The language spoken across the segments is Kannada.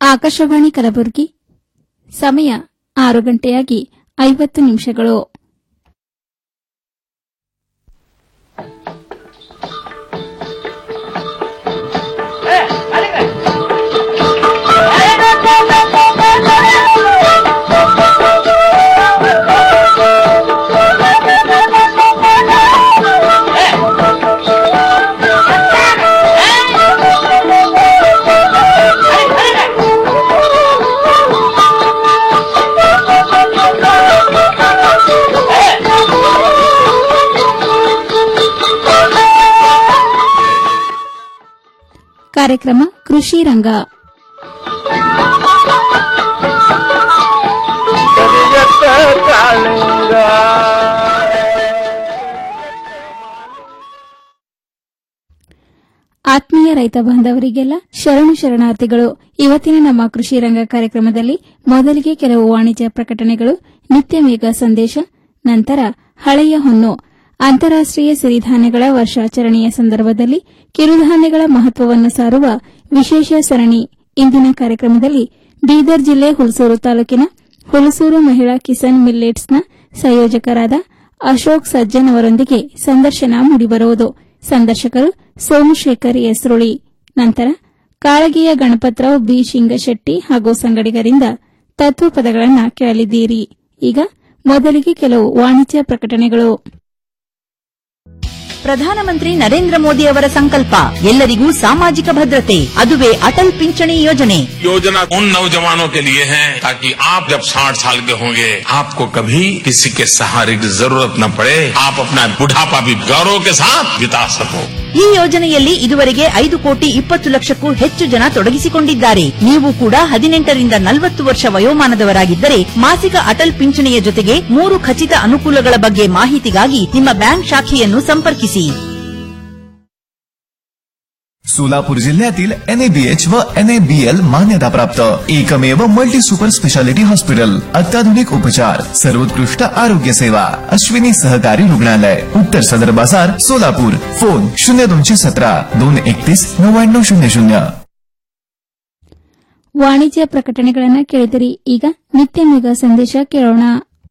ಆಕಾಶವಾಣಿ ಕಲಬುರಗಿ ಸಮಯ ಆರು ಗಂಟೆಯಾಗಿ ಐವತ್ತು ನಿಮಿಷಗಳು ಕಾರ್ಯಕ್ರಮ ಕೃಷಿ ರಂಗ ಕರಿಯತ್ತ ಕಾಳಿಂಗ ಆತ್ಮೀಯ ರೈತ ಬಾಂಧವರಿಗೆಲ್ಲ ಶರಣು ಶರಣಾರ್ಥಿಗಳು ಇವತ್ತಿನ ನಮ್ಮ ಕೃಷಿ ರಂಗ ಕಾರ್ಯಕ್ರಮದಲ್ಲಿ ಮೊದಲಿಗೆ ಕೆಲವು ವಾಣಿಜ್ಯ ಪ್ರಕಟಣೆಗಳು ನಿತ್ಯ ಮೇಘ ಸಂದೇಶ ನಂತರ ಹಳೆಯ ಹೊನ್ನು ಅಂತಾರಾಷ್ಟೀಯ ಸಿರಿಧಾನ್ಯಗಳ ವರ್ಷಾಚರಣೆಯ ಸಂದರ್ಭದಲ್ಲಿ ಕಿರುಧಾನ್ಯಗಳ ಮಹತ್ವವನ್ನು ಸಾರುವ ವಿಶೇಷ ಸರಣಿ ಇಂದಿನ ಕಾರ್ಯಕ್ರಮದಲ್ಲಿ ಬೀದರ್ ಜಿಲ್ಲೆ ಹುಲಸೂರು ತಾಲೂಕಿನ ಹುಲಸೂರು ಮಹಿಳಾ ಕಿಸಾನ್ ಮಿಲ್ಲೆಟ್ಸ್ನ ಸಂಯೋಜಕರಾದ ಅಶೋಕ್ ಸಜ್ಜನ್ ಅವರೊಂದಿಗೆ ಸಂದರ್ಶನ ಮೂಡಿಬರುವುದು ಸಂದರ್ಶಕರು ಸೋಮಶೇಖರ್ ಯಸ್ರುಳಿ ನಂತರ ಕಾಳಗಿಯ ಗಣಪತರಾವ್ ಬಿ ಶಿಂಗಶೆಟ್ಟಿ ಹಾಗೂ ಸಂಗಡಿಗರಿಂದ ತತ್ವಪದಗಳನ್ನು ಕೇಳಲಿದ್ದೀರಿ ಈಗ ಮೊದಲಿಗೆ ಕೆಲವು ವಾಣಿಜ್ಯ ಪ್ರಕಟಣೆಗಳು ಪ್ರಧಾನಮಂತ್ರಿ ನರೇಂದ್ರ ಮೋದಿ ಅವರ ಸಂಕಲ್ಪ ಎಲ್ಲರಿಗೂ ಸಾಮಾಜಿಕ ಭದ್ರತೆ ಅದುವೇ ಅಟಲ್ ಪಿಂಚಣಿ ಯೋಜನೆ योजना उन नौजवानों के लिए है ताकि आप जब 60 साल के होंगे आपको कभी किसी के सहारे की जरूरत न पड़े आप अपना बुढ़ापा भी गौरव के साथ बिता सको ಈ ಯೋಜನೆಯಲ್ಲಿ ಇದುವರೆಗೆ ಐದು ಕೋಟಿ ಇಪ್ಪತ್ತು ಲಕ್ಷಕ್ಕೂ ಹೆಚ್ಚು ಜನ ತೊಡಗಿಸಿಕೊಂಡಿದ್ದಾರೆ ನೀವು ಕೂಡ ಹದಿನೆಂಟರಿಂದ ನಲವತ್ತು ವರ್ಷ ವಯೋಮಾನದವರಾಗಿದ್ದರೆ ಮಾಸಿಕ ಅಟಲ್ ಪಿಂಚಣಿಯ ಜೊತೆಗೆ ಮೂರು ಖಚಿತ ಅನುಕೂಲಗಳ ಬಗ್ಗೆ ಮಾಹಿತಿಗಾಗಿ ನಿಮ್ಮ ಬ್ಯಾಂಕ್ ಶಾಖೆಯನ್ನು ಸಂಪರ್ಕಿಸಿ सोलापूर जिल्ह्यातील एनएबीएच व एनएबीएल मान्यताप्राप्त एकमेव मल्टी सुपर स्पेशालिटी हॉस्पिटल अत्याधुनिक उपचार सर्वोत्कृष्ट आरोग्य सेवा अश्विनी सहकारी रुग्णालय उत्तर सदर बाजार सोलापूर फोन शून्य दोनशे सतरा दोन एकतीस नव्याण्णव शून्य शून्य ವಾಣಿಜ್ಯ ಪ್ರಕಟಣೆಗಳನ್ನು ಕೇಳಿದಿರಿ ಈಗ ನಿತ್ಯ ಮೇಘ ಸಂದೇಶ ಕೇಳೋಣ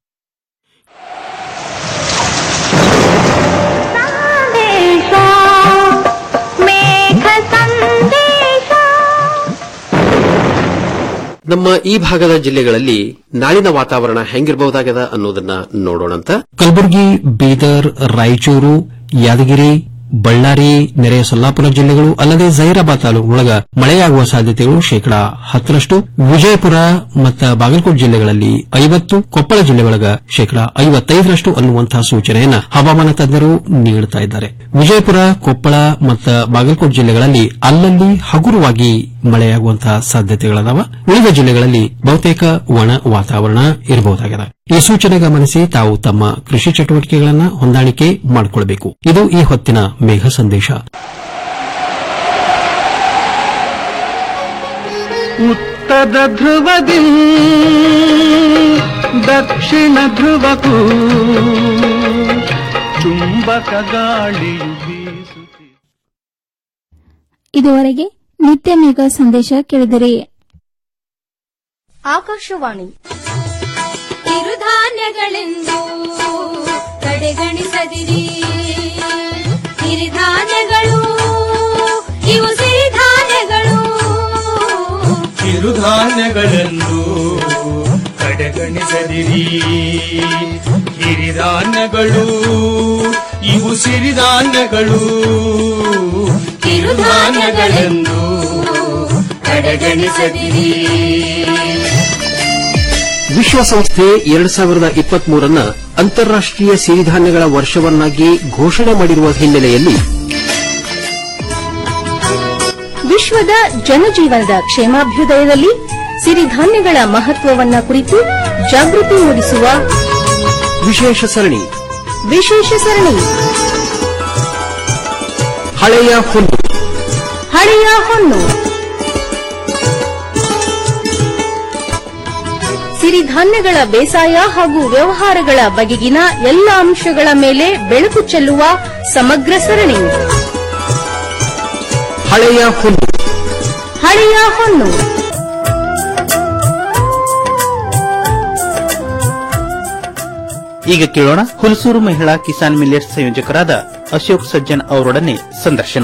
ನಮ್ಮ ಈ ಭಾಗದ ಜಿಲ್ಲೆಗಳಲ್ಲಿ ನಾಳಿನ ವಾತಾವರಣ ಹೆಂಗಿರಬಹುದಾಗದ ಅನ್ನೋದನ್ನ ನೋಡೋಣಂತ ಕಲಬುರಗಿ ಬೀದರ್ ರಾಯಚೂರು ಯಾದಗಿರಿ ಬಳ್ಳಾರಿ ನೆರೆಯ ಸೊಲ್ಲಾಪುರ ಜಿಲ್ಲೆಗಳು ಅಲ್ಲದೆ ಜೈರಾಬಾದ್ ತಾಲೂಕುಗಳೊಳಗ ಮಳೆಯಾಗುವ ಸಾಧ್ಯತೆಗಳು ಶೇಕಡಾ ಹತ್ತರಷ್ಟು ವಿಜಯಪುರ ಮತ್ತು ಬಾಗಲಕೋಟೆ ಜಿಲ್ಲೆಗಳಲ್ಲಿ ಐವತ್ತು ಕೊಪ್ಪಳ ಜಿಲ್ಲೆ ಒಳಗ ಶೇಕಡಾ ಐವತ್ತೈದರಷ್ಟು ಅನ್ನುವಂತಹ ಸೂಚನೆಯನ್ನ ಹವಾಮಾನ ತಜ್ಞರು ನೀಡುತ್ತಾ ಇದ್ದಾರೆ ವಿಜಯಪುರ ಕೊಪ್ಪಳ ಮತ್ತು ಬಾಗಲಕೋಟೆ ಜಿಲ್ಲೆಗಳಲ್ಲಿ ಅಲ್ಲಲ್ಲಿ ಹಗುರವಾಗಿ ಮಳೆಯಾಗುವಂತಹ ಸಾಧ್ಯತೆಗಳದಾವ ಉಳಿದ ಜಿಲ್ಲೆಗಳಲ್ಲಿ ಬಹುತೇಕ ಒಣ ವಾತಾವರಣ ಇರಬಹುದಾಗಿದೆ ಈ ಸೂಚನೆ ಗಮನಿಸಿ ತಾವು ತಮ್ಮ ಕೃಷಿ ಚಟುವಟಿಕೆಗಳನ್ನು ಹೊಂದಾಣಿಕೆ ಮಾಡಿಕೊಳ್ಳಬೇಕು ಇದು ಈ ಹೊತ್ತಿನ ಮೇಘ ಸಂದೇಶ ಉತ್ತರ ಧ್ರುವದಿ ದಕ್ಷಿಣ ಧ್ರುವಕ್ಕೂ ಚುಂಬಕ ಗಾಳಿಯು ಬೀಸುತ್ತಿದೆ ಇದುವರೆಗೆ ನಿತ್ಯ ಮೇಘ ಸಂದೇಶ ಕೇಳಿದಿರಿ ಆಕಾಶವಾಣಿ ಕಿರುಧಾನ್ಯಗಳೆಂದು ಕಡೆಗಣಿಸದಿರಿ ಸಿರಿಧಾನ್ಯಗಳು ಇವು ಸಿರಿಧಾನ್ಯಗಳು ಕಿರುಧಾನ್ಯಗಳೆಂದು ಕಡೆಗಣಿಸದಿರಿ ಹಿರಿಧಾನ್ಯಗಳು ಇವು ಸಿರಿಧಾನ್ಯಗಳು ಕಿರುಧಾನ್ಯಗಳೆಂದು ಕಡೆಗಣಿಸದಿರಿ ವಿಶ್ವಸಂಸ್ಥೆ ಎರಡ್ ಸಾವಿರದ ಇಪ್ಪತ್ಮೂರನ್ನ ಅಂತಾರಾಷ್ಟೀಯ ಸಿರಿಧಾನ್ಯಗಳ ವರ್ಷವನ್ನಾಗಿ ಘೋಷಣೆ ಮಾಡಿರುವ ಹಿನ್ನೆಲೆಯಲ್ಲಿ ವಿಶ್ವದ ಜನಜೀವನದ ಕ್ಷೇಮಾಭ್ಯುದಯದಲ್ಲಿ ಸಿರಿಧಾನ್ಯಗಳ ಮಹತ್ವವನ್ನ ಕುರಿತು ಜಾಗೃತಿ ಮೂಡಿಸುವ ವಿಶೇಷ ಸರಣಿ ವಿಶೇಷ ಸರಣಿ ಹಳೆಯ ಹೊನ್ನು ಹಳೆಯ ಹೊನ್ನು ಸಿರಿಧಾನ್ಯಗಳ ಬೇಸಾಯ ಹಾಗೂ ವ್ಯವಹಾರಗಳ ಬಗೆಗಿನ ಎಲ್ಲ ಅಂಶಗಳ ಮೇಲೆ ಬೆಳಕು ಚೆಲ್ಲುವ ಸಮಗ್ರ ಸರಣಿ ಹಳೆಯ ಹೊನ್ನು ಹಳೆಯ ಹೊನ್ನು ಈಗ ಕೇಳೋಣ ಹುಲಸೂರು ಮಹಿಳಾ ಕಿಸಾನ್ ಮಿಲೆಟ್ಸ್ ಸಂಯೋಜಕರಾದ ಅಶೋಕ್ ಸಜ್ಜನ್ ಅವರೊಡನೆ ಸಂದರ್ಶನ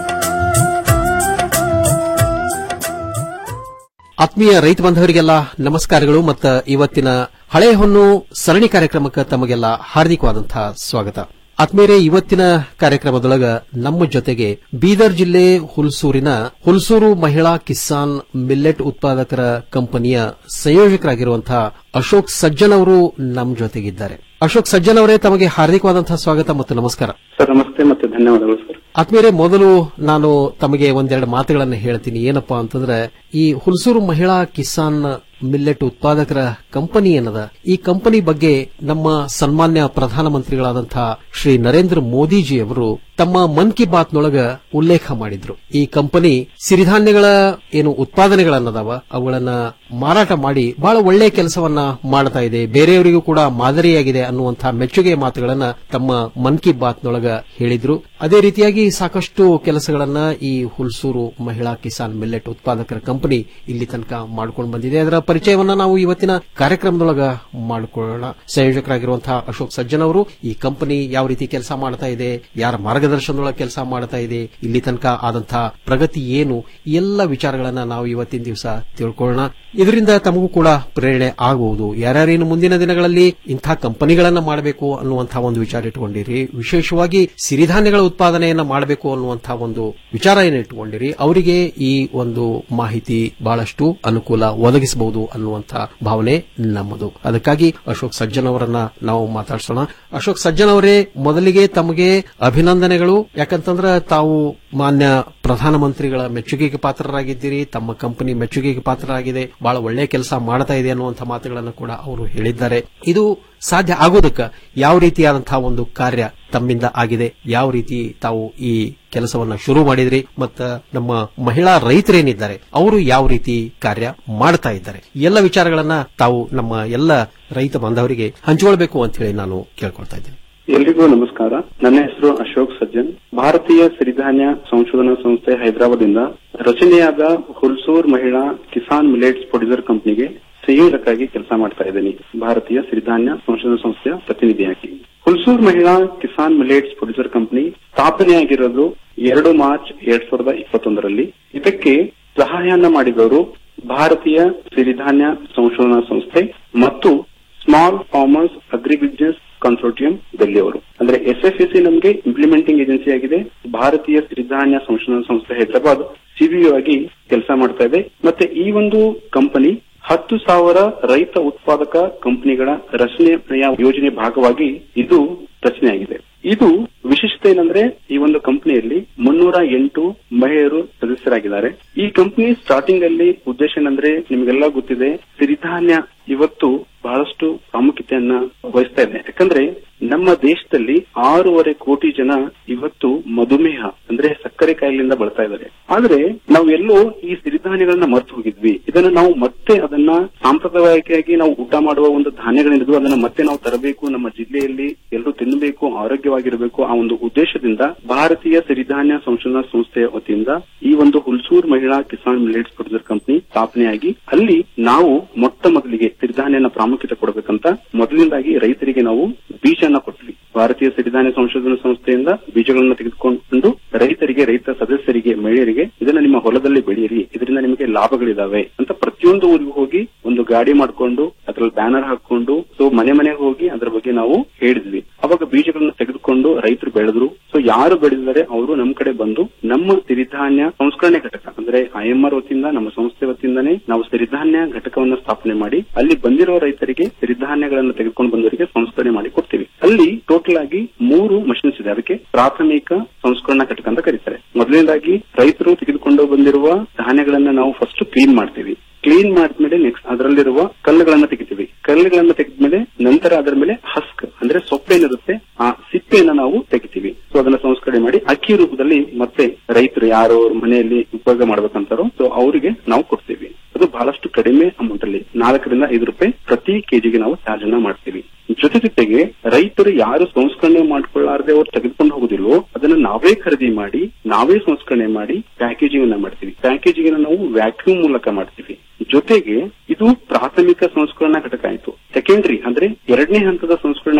ಆತ್ಮೀಯ ರೈತ ಬಾಂಧವರಿಗೆಲ್ಲ ನಮಸ್ಕಾರಗಳು ಮತ್ತು ಇವತ್ತಿನ ಹಳೆ ಹೊನ್ನು ಸರಣಿ ಕಾರ್ಯಕ್ರಮಕ್ಕೆ ತಮಗೆಲ್ಲ ಹಾರ್ದಿಕವಾದಂತಹ ಸ್ವಾಗತ ಆತ್ಮೀಯರೇ ಇವತ್ತಿನ ಕಾರ್ಯಕ್ರಮದೊಳಗ ನಮ್ಮ ಜೊತೆಗೆ ಬೀದರ್ ಜಿಲ್ಲೆ ಹುಲ್ಸೂರಿನ ಹುಲ್ಸೂರು ಮಹಿಳಾ ಕಿಸಾನ್ ಮಿಲ್ಲೆಟ್ ಉತ್ಪಾದಕರ ಕಂಪನಿಯ ಸಂಯೋಜಕರಾಗಿರುವಂತಹ ಅಶೋಕ್ ಸಜ್ಜನ್ ಅವರು ನಮ್ಮ ಜೊತೆಗಿದ್ದಾರೆ ಅಶೋಕ್ ಸಜ್ಜನ್ ಅವರೇ ತಮಗೆ ಹಾರ್ದಿಕವಾದಂತಹ ಸ್ವಾಗತ ಮತ್ತು ನಮಸ್ಕಾರ ಸರ್ ನಮಸ್ತೆ ಮತ್ತೆ ಧನ್ಯವಾದಗಳು ಸರ್ ಆತ್ಮೀಯರೇ ಮೊದಲು ನಾನು ತಮಗೆ ಒಂದೆರಡು ಮಾತುಗಳನ್ನು ಹೇಳ್ತೀನಿ ಏನಪ್ಪಾ ಅಂತಂದ್ರೆ ಈ ಹುಲ್ಸೂರು ಮಹಿಳಾ ಕಿಸಾನ್ ಮಿಲ್ಲೆಟ್ ಉತ್ಪಾದಕರ ಕಂಪನಿ ಏನದ ಈ ಕಂಪನಿ ಬಗ್ಗೆ ನಮ್ಮ ಸನ್ಮಾನ್ಯ ಪ್ರಧಾನಮಂತ್ರಿಗಳಾದಂತಹ ಶ್ರೀ ನರೇಂದ್ರ ಮೋದಿಜಿ ಅವರು ತಮ್ಮ ಮನ್ ಕಿ ಬಾತ್ನೊಳಗ ಉಲ್ಲೇಖ ಮಾಡಿದ್ರು ಈ ಕಂಪನಿ ಸಿರಿಧಾನ್ಯಗಳ ಏನು ಉತ್ಪಾದನೆಗಳನ್ನದಾವ ಅವುಗಳನ್ನ ಮಾರಾಟ ಮಾಡಿ ಬಹಳ ಒಳ್ಳೆಯ ಕೆಲಸವನ್ನ ಮಾಡ್ತಾ ಇದೆ ಬೇರೆಯವರಿಗೂ ಕೂಡ ಮಾದರಿಯಾಗಿದೆ ಅನ್ನುವಂತಹ ಮೆಚ್ಚುಗೆಯ ಮಾತುಗಳನ್ನ ತಮ್ಮ ಮನ್ ಕಿ ಬಾತ್ನೊಳಗ ಹೇಳಿದ್ರು ಅದೇ ರೀತಿಯಾಗಿ ಸಾಕಷ್ಟು ಕೆಲಸಗಳನ್ನ ಈ ಹುಲ್ಸೂರು ಮಹಿಳಾ ಕಿಸಾನ್ ಮಿಲ್ಲೆಟ್ ಉತ್ಪಾದಕರ ಕಂಪನಿ ಇಲ್ಲಿ ತನಕ ಮಾಡ್ಕೊಂಡು ಬಂದಿದೆ ಅದರ ಪರಿಚಯವನ್ನ ನಾವು ಇವತ್ತಿನ ಕಾರ್ಯಕ್ರಮದೊಳಗ ಮಾಡಿಕೊಳ್ಳೋಣ ಸಂಯೋಜಕರಾಗಿರುವಂತಹ ಅಶೋಕ್ ಸಜ್ಜನ್ ಅವರು ಈ ಕಂಪನಿ ಯಾವ ರೀತಿ ಕೆಲಸ ಮಾಡ್ತಾ ಇದೆ ಯಾರ ಮಾರ್ಗದರ್ಶನದೊಳಗೆ ಕೆಲಸ ಮಾಡ್ತಾ ಇದೆ ಇಲ್ಲಿ ತನಕ ಆದಂತಹ ಪ್ರಗತಿ ಏನು ಈ ಎಲ್ಲ ವಿಚಾರಗಳನ್ನ ನಾವು ಇವತ್ತಿನ ದಿವಸ ತಿಳ್ಕೊಳ್ಳೋಣ ಇದರಿಂದ ತಮಗೂ ಕೂಡ ಪ್ರೇರಣೆ ಆಗಬಹುದು ಯಾರ್ಯಾರೇನು ಮುಂದಿನ ದಿನಗಳಲ್ಲಿ ಇಂತಹ ಕಂಪನಿಗಳನ್ನ ಮಾಡಬೇಕು ಅನ್ನುವಂತಹ ಒಂದು ವಿಚಾರ ಇಟ್ಟುಕೊಂಡಿರಿ ವಿಶೇಷವಾಗಿ ಸಿರಿಧಾನ್ಯಗಳ ಉತ್ಪಾದನೆಯನ್ನ ಮಾಡಬೇಕು ಅನ್ನುವಂತಹ ಒಂದು ವಿಚಾರ ಏನು ಇಟ್ಟುಕೊಂಡಿರಿ ಅವರಿಗೆ ಈ ಒಂದು ಮಾಹಿತಿ ಬಹಳಷ್ಟು ಅನುಕೂಲ ಒದಗಿಸಬಹುದು ಅನ್ನುವಂತಹ ಭಾವನೆ ನಮ್ಮದು ಅದಕ್ಕಾಗಿ ಅಶೋಕ್ ಸಜ್ಜನ್ ಅವರನ್ನ ನಾವು ಮಾತಾಡ್ಸೋಣ ಅಶೋಕ್ ಸಜ್ಜನ್ ಅವರೇ ಮೊದಲಿಗೆ ತಮಗೆ ಅಭಿನಂದನೆಗಳು ಯಾಕಂತಂದ್ರೆ ತಾವು ಮಾನ್ಯ ಪ್ರಧಾನಮಂತ್ರಿಗಳ ಮೆಚ್ಚುಗೆಗೆ ಪಾತ್ರರಾಗಿದ್ದೀರಿ ತಮ್ಮ ಕಂಪನಿ ಮೆಚ್ಚುಗೆಗೆ ಪಾತ್ರರಾಗಿದೆ ಬಹಳ ಒಳ್ಳೆ ಕೆಲಸ ಮಾಡ್ತಾ ಇದೆ ಅನ್ನುವಂಥ ಮಾತುಗಳನ್ನು ಕೂಡ ಅವರು ಹೇಳಿದ್ದಾರೆ ಇದು ಸಾಧ್ಯ ಆಗೋದಕ್ಕೆ ಯಾವ ರೀತಿಯಾದಂತಹ ಒಂದು ಕಾರ್ಯ ತಮ್ಮಿಂದ ಆಗಿದೆ ಯಾವ ರೀತಿ ತಾವು ಈ ಕೆಲಸವನ್ನ ಶುರು ಮಾಡಿದ್ರಿ ಮತ್ತ ನಮ್ಮ ಮಹಿಳಾ ರೈತರೇನಿದ್ದಾರೆ ಅವರು ಯಾವ ರೀತಿ ಕಾರ್ಯ ಮಾಡ್ತಾ ಇದ್ದಾರೆ ಈ ಎಲ್ಲ ವಿಚಾರಗಳನ್ನ ತಾವು ನಮ್ಮ ಎಲ್ಲ ರೈತ ಬಾಂಧವರಿಗೆ ಹಂಚಿಕೊಳ್ಬೇಕು ಅಂತ ಹೇಳಿ ನಾನು ಕೇಳ್ಕೊಳ್ತಾ ಇದ್ದೇನೆ ಎಲ್ರಿಗೂ ನಮಸ್ಕಾರ ನನ್ನ ಹೆಸರು ಅಶೋಕ್ ಸಜ್ಜನ್ ಭಾರತೀಯ ಸಿರಿಧಾನ್ಯ ಸಂಶೋಧನಾ ಸಂಸ್ಥೆ ಹೈದರಾಬಾದ್ ಇಂದ ರಚನೆಯಾದ ಹುಲ್ಸೂರ್ ಮಹಿಳಾ ಕಿಸಾನ್ ಮಿಲೆಟ್ಸ್ ಪ್ರೊಡ್ಯೂಸರ್ ಕಂಪನಿಗೆ ಸಂಯೋಜಕರಾಗಿ ಕೆಲಸ ಮಾಡ್ತಾ ಇದ್ದೀನಿ ಭಾರತೀಯ ಸಿರಿಧಾನ್ಯ ಸಂಶೋಧನಾ ಸಂಸ್ಥೆಯ ಪ್ರತಿನಿಧಿಯಾಗಿ Hulsoor Mahila Kisan millets producer company ಸ್ಥಾಪನೆಯಾಗಿರೋದು ಎರಡು ಮಾರ್ಚ್ ಎರಡ್ ಸಾವಿರದ ಇಪ್ಪತ್ತೊಂದರಲ್ಲಿ ಇದಕ್ಕೆ ಸಹಾಯನ ಮಾಡಿದವರು ಭಾರತೀಯ ಸಿರಿಧಾನ್ಯ ಸಂಶೋಧನಾ ಸಂಸ್ಥೆ ಮತ್ತು small farmers agri business consortium ಡೆಲ್ಲಿಯವರು ಅಂದ್ರೆ ಎಸ್ಎಫ್ಎಸಿ ನಮಗೆ ಇಂಪ್ಲಿಮೆಂಟಿಂಗ್ ಏಜೆನ್ಸಿ ಆಗಿದೆ ಭಾರತೀಯ ಸಿರಿಧಾನ್ಯ ಸಂಶೋಧನಾ ಸಂಸ್ಥೆ ಹೈದರಾಬಾದ್ ಸಿಬಿಒ ಆಗಿ ಕೆಲಸ ಮಾಡ್ತಾ ಇದೆ ಮತ್ತೆ ಈ ಒಂದು ಕಂಪನಿ ಹತ್ತು ಸಾವಿರ ರೈತ ಉತ್ಪಾದಕ ಕಂಪನಿಗಳ ರಚನೆಯ ಯೋಜನೆ ಭಾಗವಾಗಿ ಇದು ರಚನೆಯಾಗಿದೆ ಇದು ವಿಶೇಷತೆ ಏನಂದ್ರೆ ಈ ಒಂದು ಕಂಪನಿಯಲ್ಲಿ ಮುನ್ನೂರ ಎಂಟು ಮಹಿಳೆಯರು ಸದಸ್ಯರಾಗಿದ್ದಾರೆ ಈ ಕಂಪನಿ ಸ್ಟಾರ್ಟಿಂಗ್ ಅಲ್ಲಿ ಉದ್ದೇಶ ಏನಂದ್ರೆ ನಿಮಗೆಲ್ಲ ಗೊತ್ತಿದೆ ಸಿರಿಧಾನ್ಯ ಇವತ್ತು ಬಹಳಷ್ಟು ಪ್ರಾಮುಖ್ಯತೆಯನ್ನ ವಹಿಸ್ತಾ ಇದೆ ಯಾಕಂದ್ರೆ ನಮ್ಮ ದೇಶದಲ್ಲಿ ಆರೂವರೆ ಕೋಟಿ ಜನ ಇವತ್ತು ಮಧುಮೇಹ ಅಂದ್ರೆ ಸಕ್ಕರೆ ಕಾಯಿಲೆಯಿಂದ ಬಳತಾ ಇದ್ದಾರೆ ಆದ್ರೆ ನಾವು ಎಲ್ಲೋ ಈ ಸಿರಿಧಾನ್ಯಗಳನ್ನ ಮರ್ತು ಹೋಗಿದ್ವಿ ಇದನ್ನ ನಾವು ಮತ್ತೆ ಅದನ್ನ ಸಾಂಪ್ರದಾಯಿಕವಾಗಿ ನಾವು ಊಟ ಮಾಡುವ ಒಂದು ಧಾನ್ಯಗಳೇನಿದ್ವು ಅದನ್ನ ಮತ್ತೆ ನಾವು ತರಬೇಕು ನಮ್ಮ ಜಿಲ್ಲೆಯಲ್ಲಿ ಎಲ್ಲರೂ ತಿನ್ನಬೇಕು ಆರೋಗ್ಯವಾಗಿರಬೇಕು ಆ ಒಂದು ಉದ್ದೇಶದಿಂದ ಭಾರತೀಯ ಸಿರಿಧಾನ್ಯ ಸಂಶೋಧನಾ ಸಂಸ್ಥೆಯ ವತಿಯಿಂದ ಈ ಒಂದು Hulsoor Mahila Kisan millets producer company ಸ್ಥಾಪನೆಯಾಗಿ ಅಲ್ಲಿ ನಾವು ಮೊಟ್ಟ ಮೊದಲಿಗೆ ಸಿರಿಧಾನ್ಯನ ಪ್ರಾಮುಖ್ಯತೆ ಕೊಡಬೇಕಂತ ಮೊದಲಿಂದಾಗಿ ರೈತರಿಗೆ ನಾವು ಬೀಜನ ಕೊಟ್ವಿ ಭಾರತೀಯ ಸಿರಿಧಾನ್ಯ ಸಂಶೋಧನಾ ಸಂಸ್ಥೆಯಿಂದ ಬೀಜಗಳನ್ನ ತೆಗೆದುಕೊಂಡು ರೈತರಿಗೆ ರೈತ ಸದಸ್ಯರಿಗೆ ಮಹಿಳೆಯರಿಗೆ ಇದನ್ನ ನಿಮ್ಮ ಹೊಲದಲ್ಲಿ ಬೆಳೆಯಿರಿ ಇದರಿಂದ ನಿಮಗೆ ಲಾಭಗಳಿದಾವೆ ಅಂತ ಪ್ರತಿಯೊಂದು ಊರಿಗೂ ಹೋಗಿ ಒಂದು ಗಾಡಿ ಮಾಡ್ಕೊಂಡು ಅದ್ರಲ್ಲಿ ಬ್ಯಾನರ್ ಹಾಕೊಂಡು ಸೊ ಮನೆ ಮನೆಗೆ ಹೋಗಿ ಅದ್ರ ಬಗ್ಗೆ ನಾವು ಹೇಳಿದ್ವಿ ಅವಾಗ ಬೀಜಗಳನ್ನ ತೆಗೆದುಕೊಂಡು ರೈತರು ಬೆಳೆದ್ರು ಸೊ ಯಾರು ಬೆಳೆದಿದ್ದಾರೆ ಅವರು ನಮ್ ಕಡೆ ಬಂದು ನಮ್ಮ ಸಿರಿಧಾನ್ಯ ಸಂಸ್ಕರಣೆ ಘಟಕ ಅಂದ್ರೆ ಐಎಂಆರ್ ವತಿಯಿಂದ ನಮ್ಮ ಸಂಸ್ಥೆ ವತಿಯಿಂದಾನೇ ನಾವು ಸಿರಿಧಾನ್ಯ ಘಟಕವನ್ನ ಸ್ಥಾಪನೆ ಮಾಡಿ ಅಲ್ಲಿ ಬಂದಿರೋ ರೈತರಿಗೆ ಸಿರಿಧಾನ್ಯಗಳನ್ನು ತೆಗೆದುಕೊಂಡು ಬಂದವರಿಗೆ ಸಂಸ್ಕರಣೆ ಮಾಡಿ ಕೊಡ್ತೀವಿ ಅಲ್ಲಿ ಟೋಟಲ್ ಆಗಿ ಮೂರು ಮಷಿನ್ಸ್ ಇದೆ ಅದಕ್ಕೆ ಪ್ರಾಥಮಿಕ ಸಂಸ್ಕರಣಾ ಘಟಕ ಅಂತ ಕರೀತಾರೆ ಮೊದಲನೇದಾಗಿ ರೈತರು ತೆಗೆದುಕೊಂಡು ಬಂದಿರುವ ಧಾನ್ಯಗಳನ್ನ ನಾವು ಫಸ್ಟ್ ಕ್ಲೀನ್ ಮಾಡ್ತೀವಿ ಕ್ಲೀನ್ ಮಾಡಿದ್ಮೇಲೆ ನೆಕ್ಸ್ಟ್ ಅದರಲ್ಲಿರುವ ಕಲ್ಲುಗಳನ್ನ ತೆಗಿತೀವಿ ಕಲ್ಲುಗಳನ್ನ ತೆಗೆದ್ಮೇಲೆ ನಂತರ ಅದರ ಮೇಲೆ ಹಸ್ಕ್ ಅಂದ್ರೆ ಸೊಪ್ಪೇನಿರುತ್ತೆ ಆ ಸಿಪ್ಪೆಯನ್ನ ನಾವು ತೆಗಿತೀವಿ ಸೊ ಅದನ್ನ ಸಂಸ್ಕರಣೆ ಮಾಡಿ ಅಕ್ಕಿ ರೂಪದಲ್ಲಿ ಮತ್ತೆ ರೈತರು ಯಾರು ಅವ್ರ ಮನೆಯಲ್ಲಿ ಉಪಯೋಗ ಮಾಡ್ಬೇಕಂತಾರೋ ಸೊ ಅವರಿಗೆ ನಾವು ಕೊಡ್ತೀವಿ ಅದು ಬಹಳಷ್ಟು ಕಡಿಮೆ ಅಮೌಂಟ್ ಅಲ್ಲಿ ನಾಲ್ಕರಿಂದ ಐದು ರೂಪಾಯಿ ಪ್ರತಿ ಕೆಜಿಗೆ ನಾವು ಚಾರ್ಜ್ ಅನ್ನ ಮಾಡ್ತೀವಿ ಜೊತೆ ಜೊತೆಗೆ ರೈತರು ಯಾರು ಸಂಸ್ಕರಣೆ ಮಾಡ್ಕೊಳ್ಳಾರದೆ ಅವ್ರು ತೆಗೆದುಕೊಂಡು ಹೋಗುದಿಲ್ವೋ ಅದನ್ನ ನಾವೇ ಖರೀದಿ ಮಾಡಿ ನಾವೇ ಸಂಸ್ಕರಣೆ ಮಾಡಿ ಪ್ಯಾಕೇಜಿಂಗ್ ಅನ್ನ ಮಾಡ್ತೀವಿ ಪ್ಯಾಕೇಜಿಂಗ್ ಅನ್ನ ನಾವು ವ್ಯಾಕ್ಯೂಮ್ ಮೂಲಕ ಮಾಡ್ತೀವಿ ಜೊತೆಗೆ ಇದು ಪ್ರಾಥಮಿಕ ಸಂಸ್ಕರಣಾ ಘಟಕ ಆಯ್ತು ಸೆಕೆಂಡರಿ ಅಂದ್ರೆ ಎರಡನೇ ಹಂತದ ಸಂಸ್ಕರಣಾ ಘಟಕ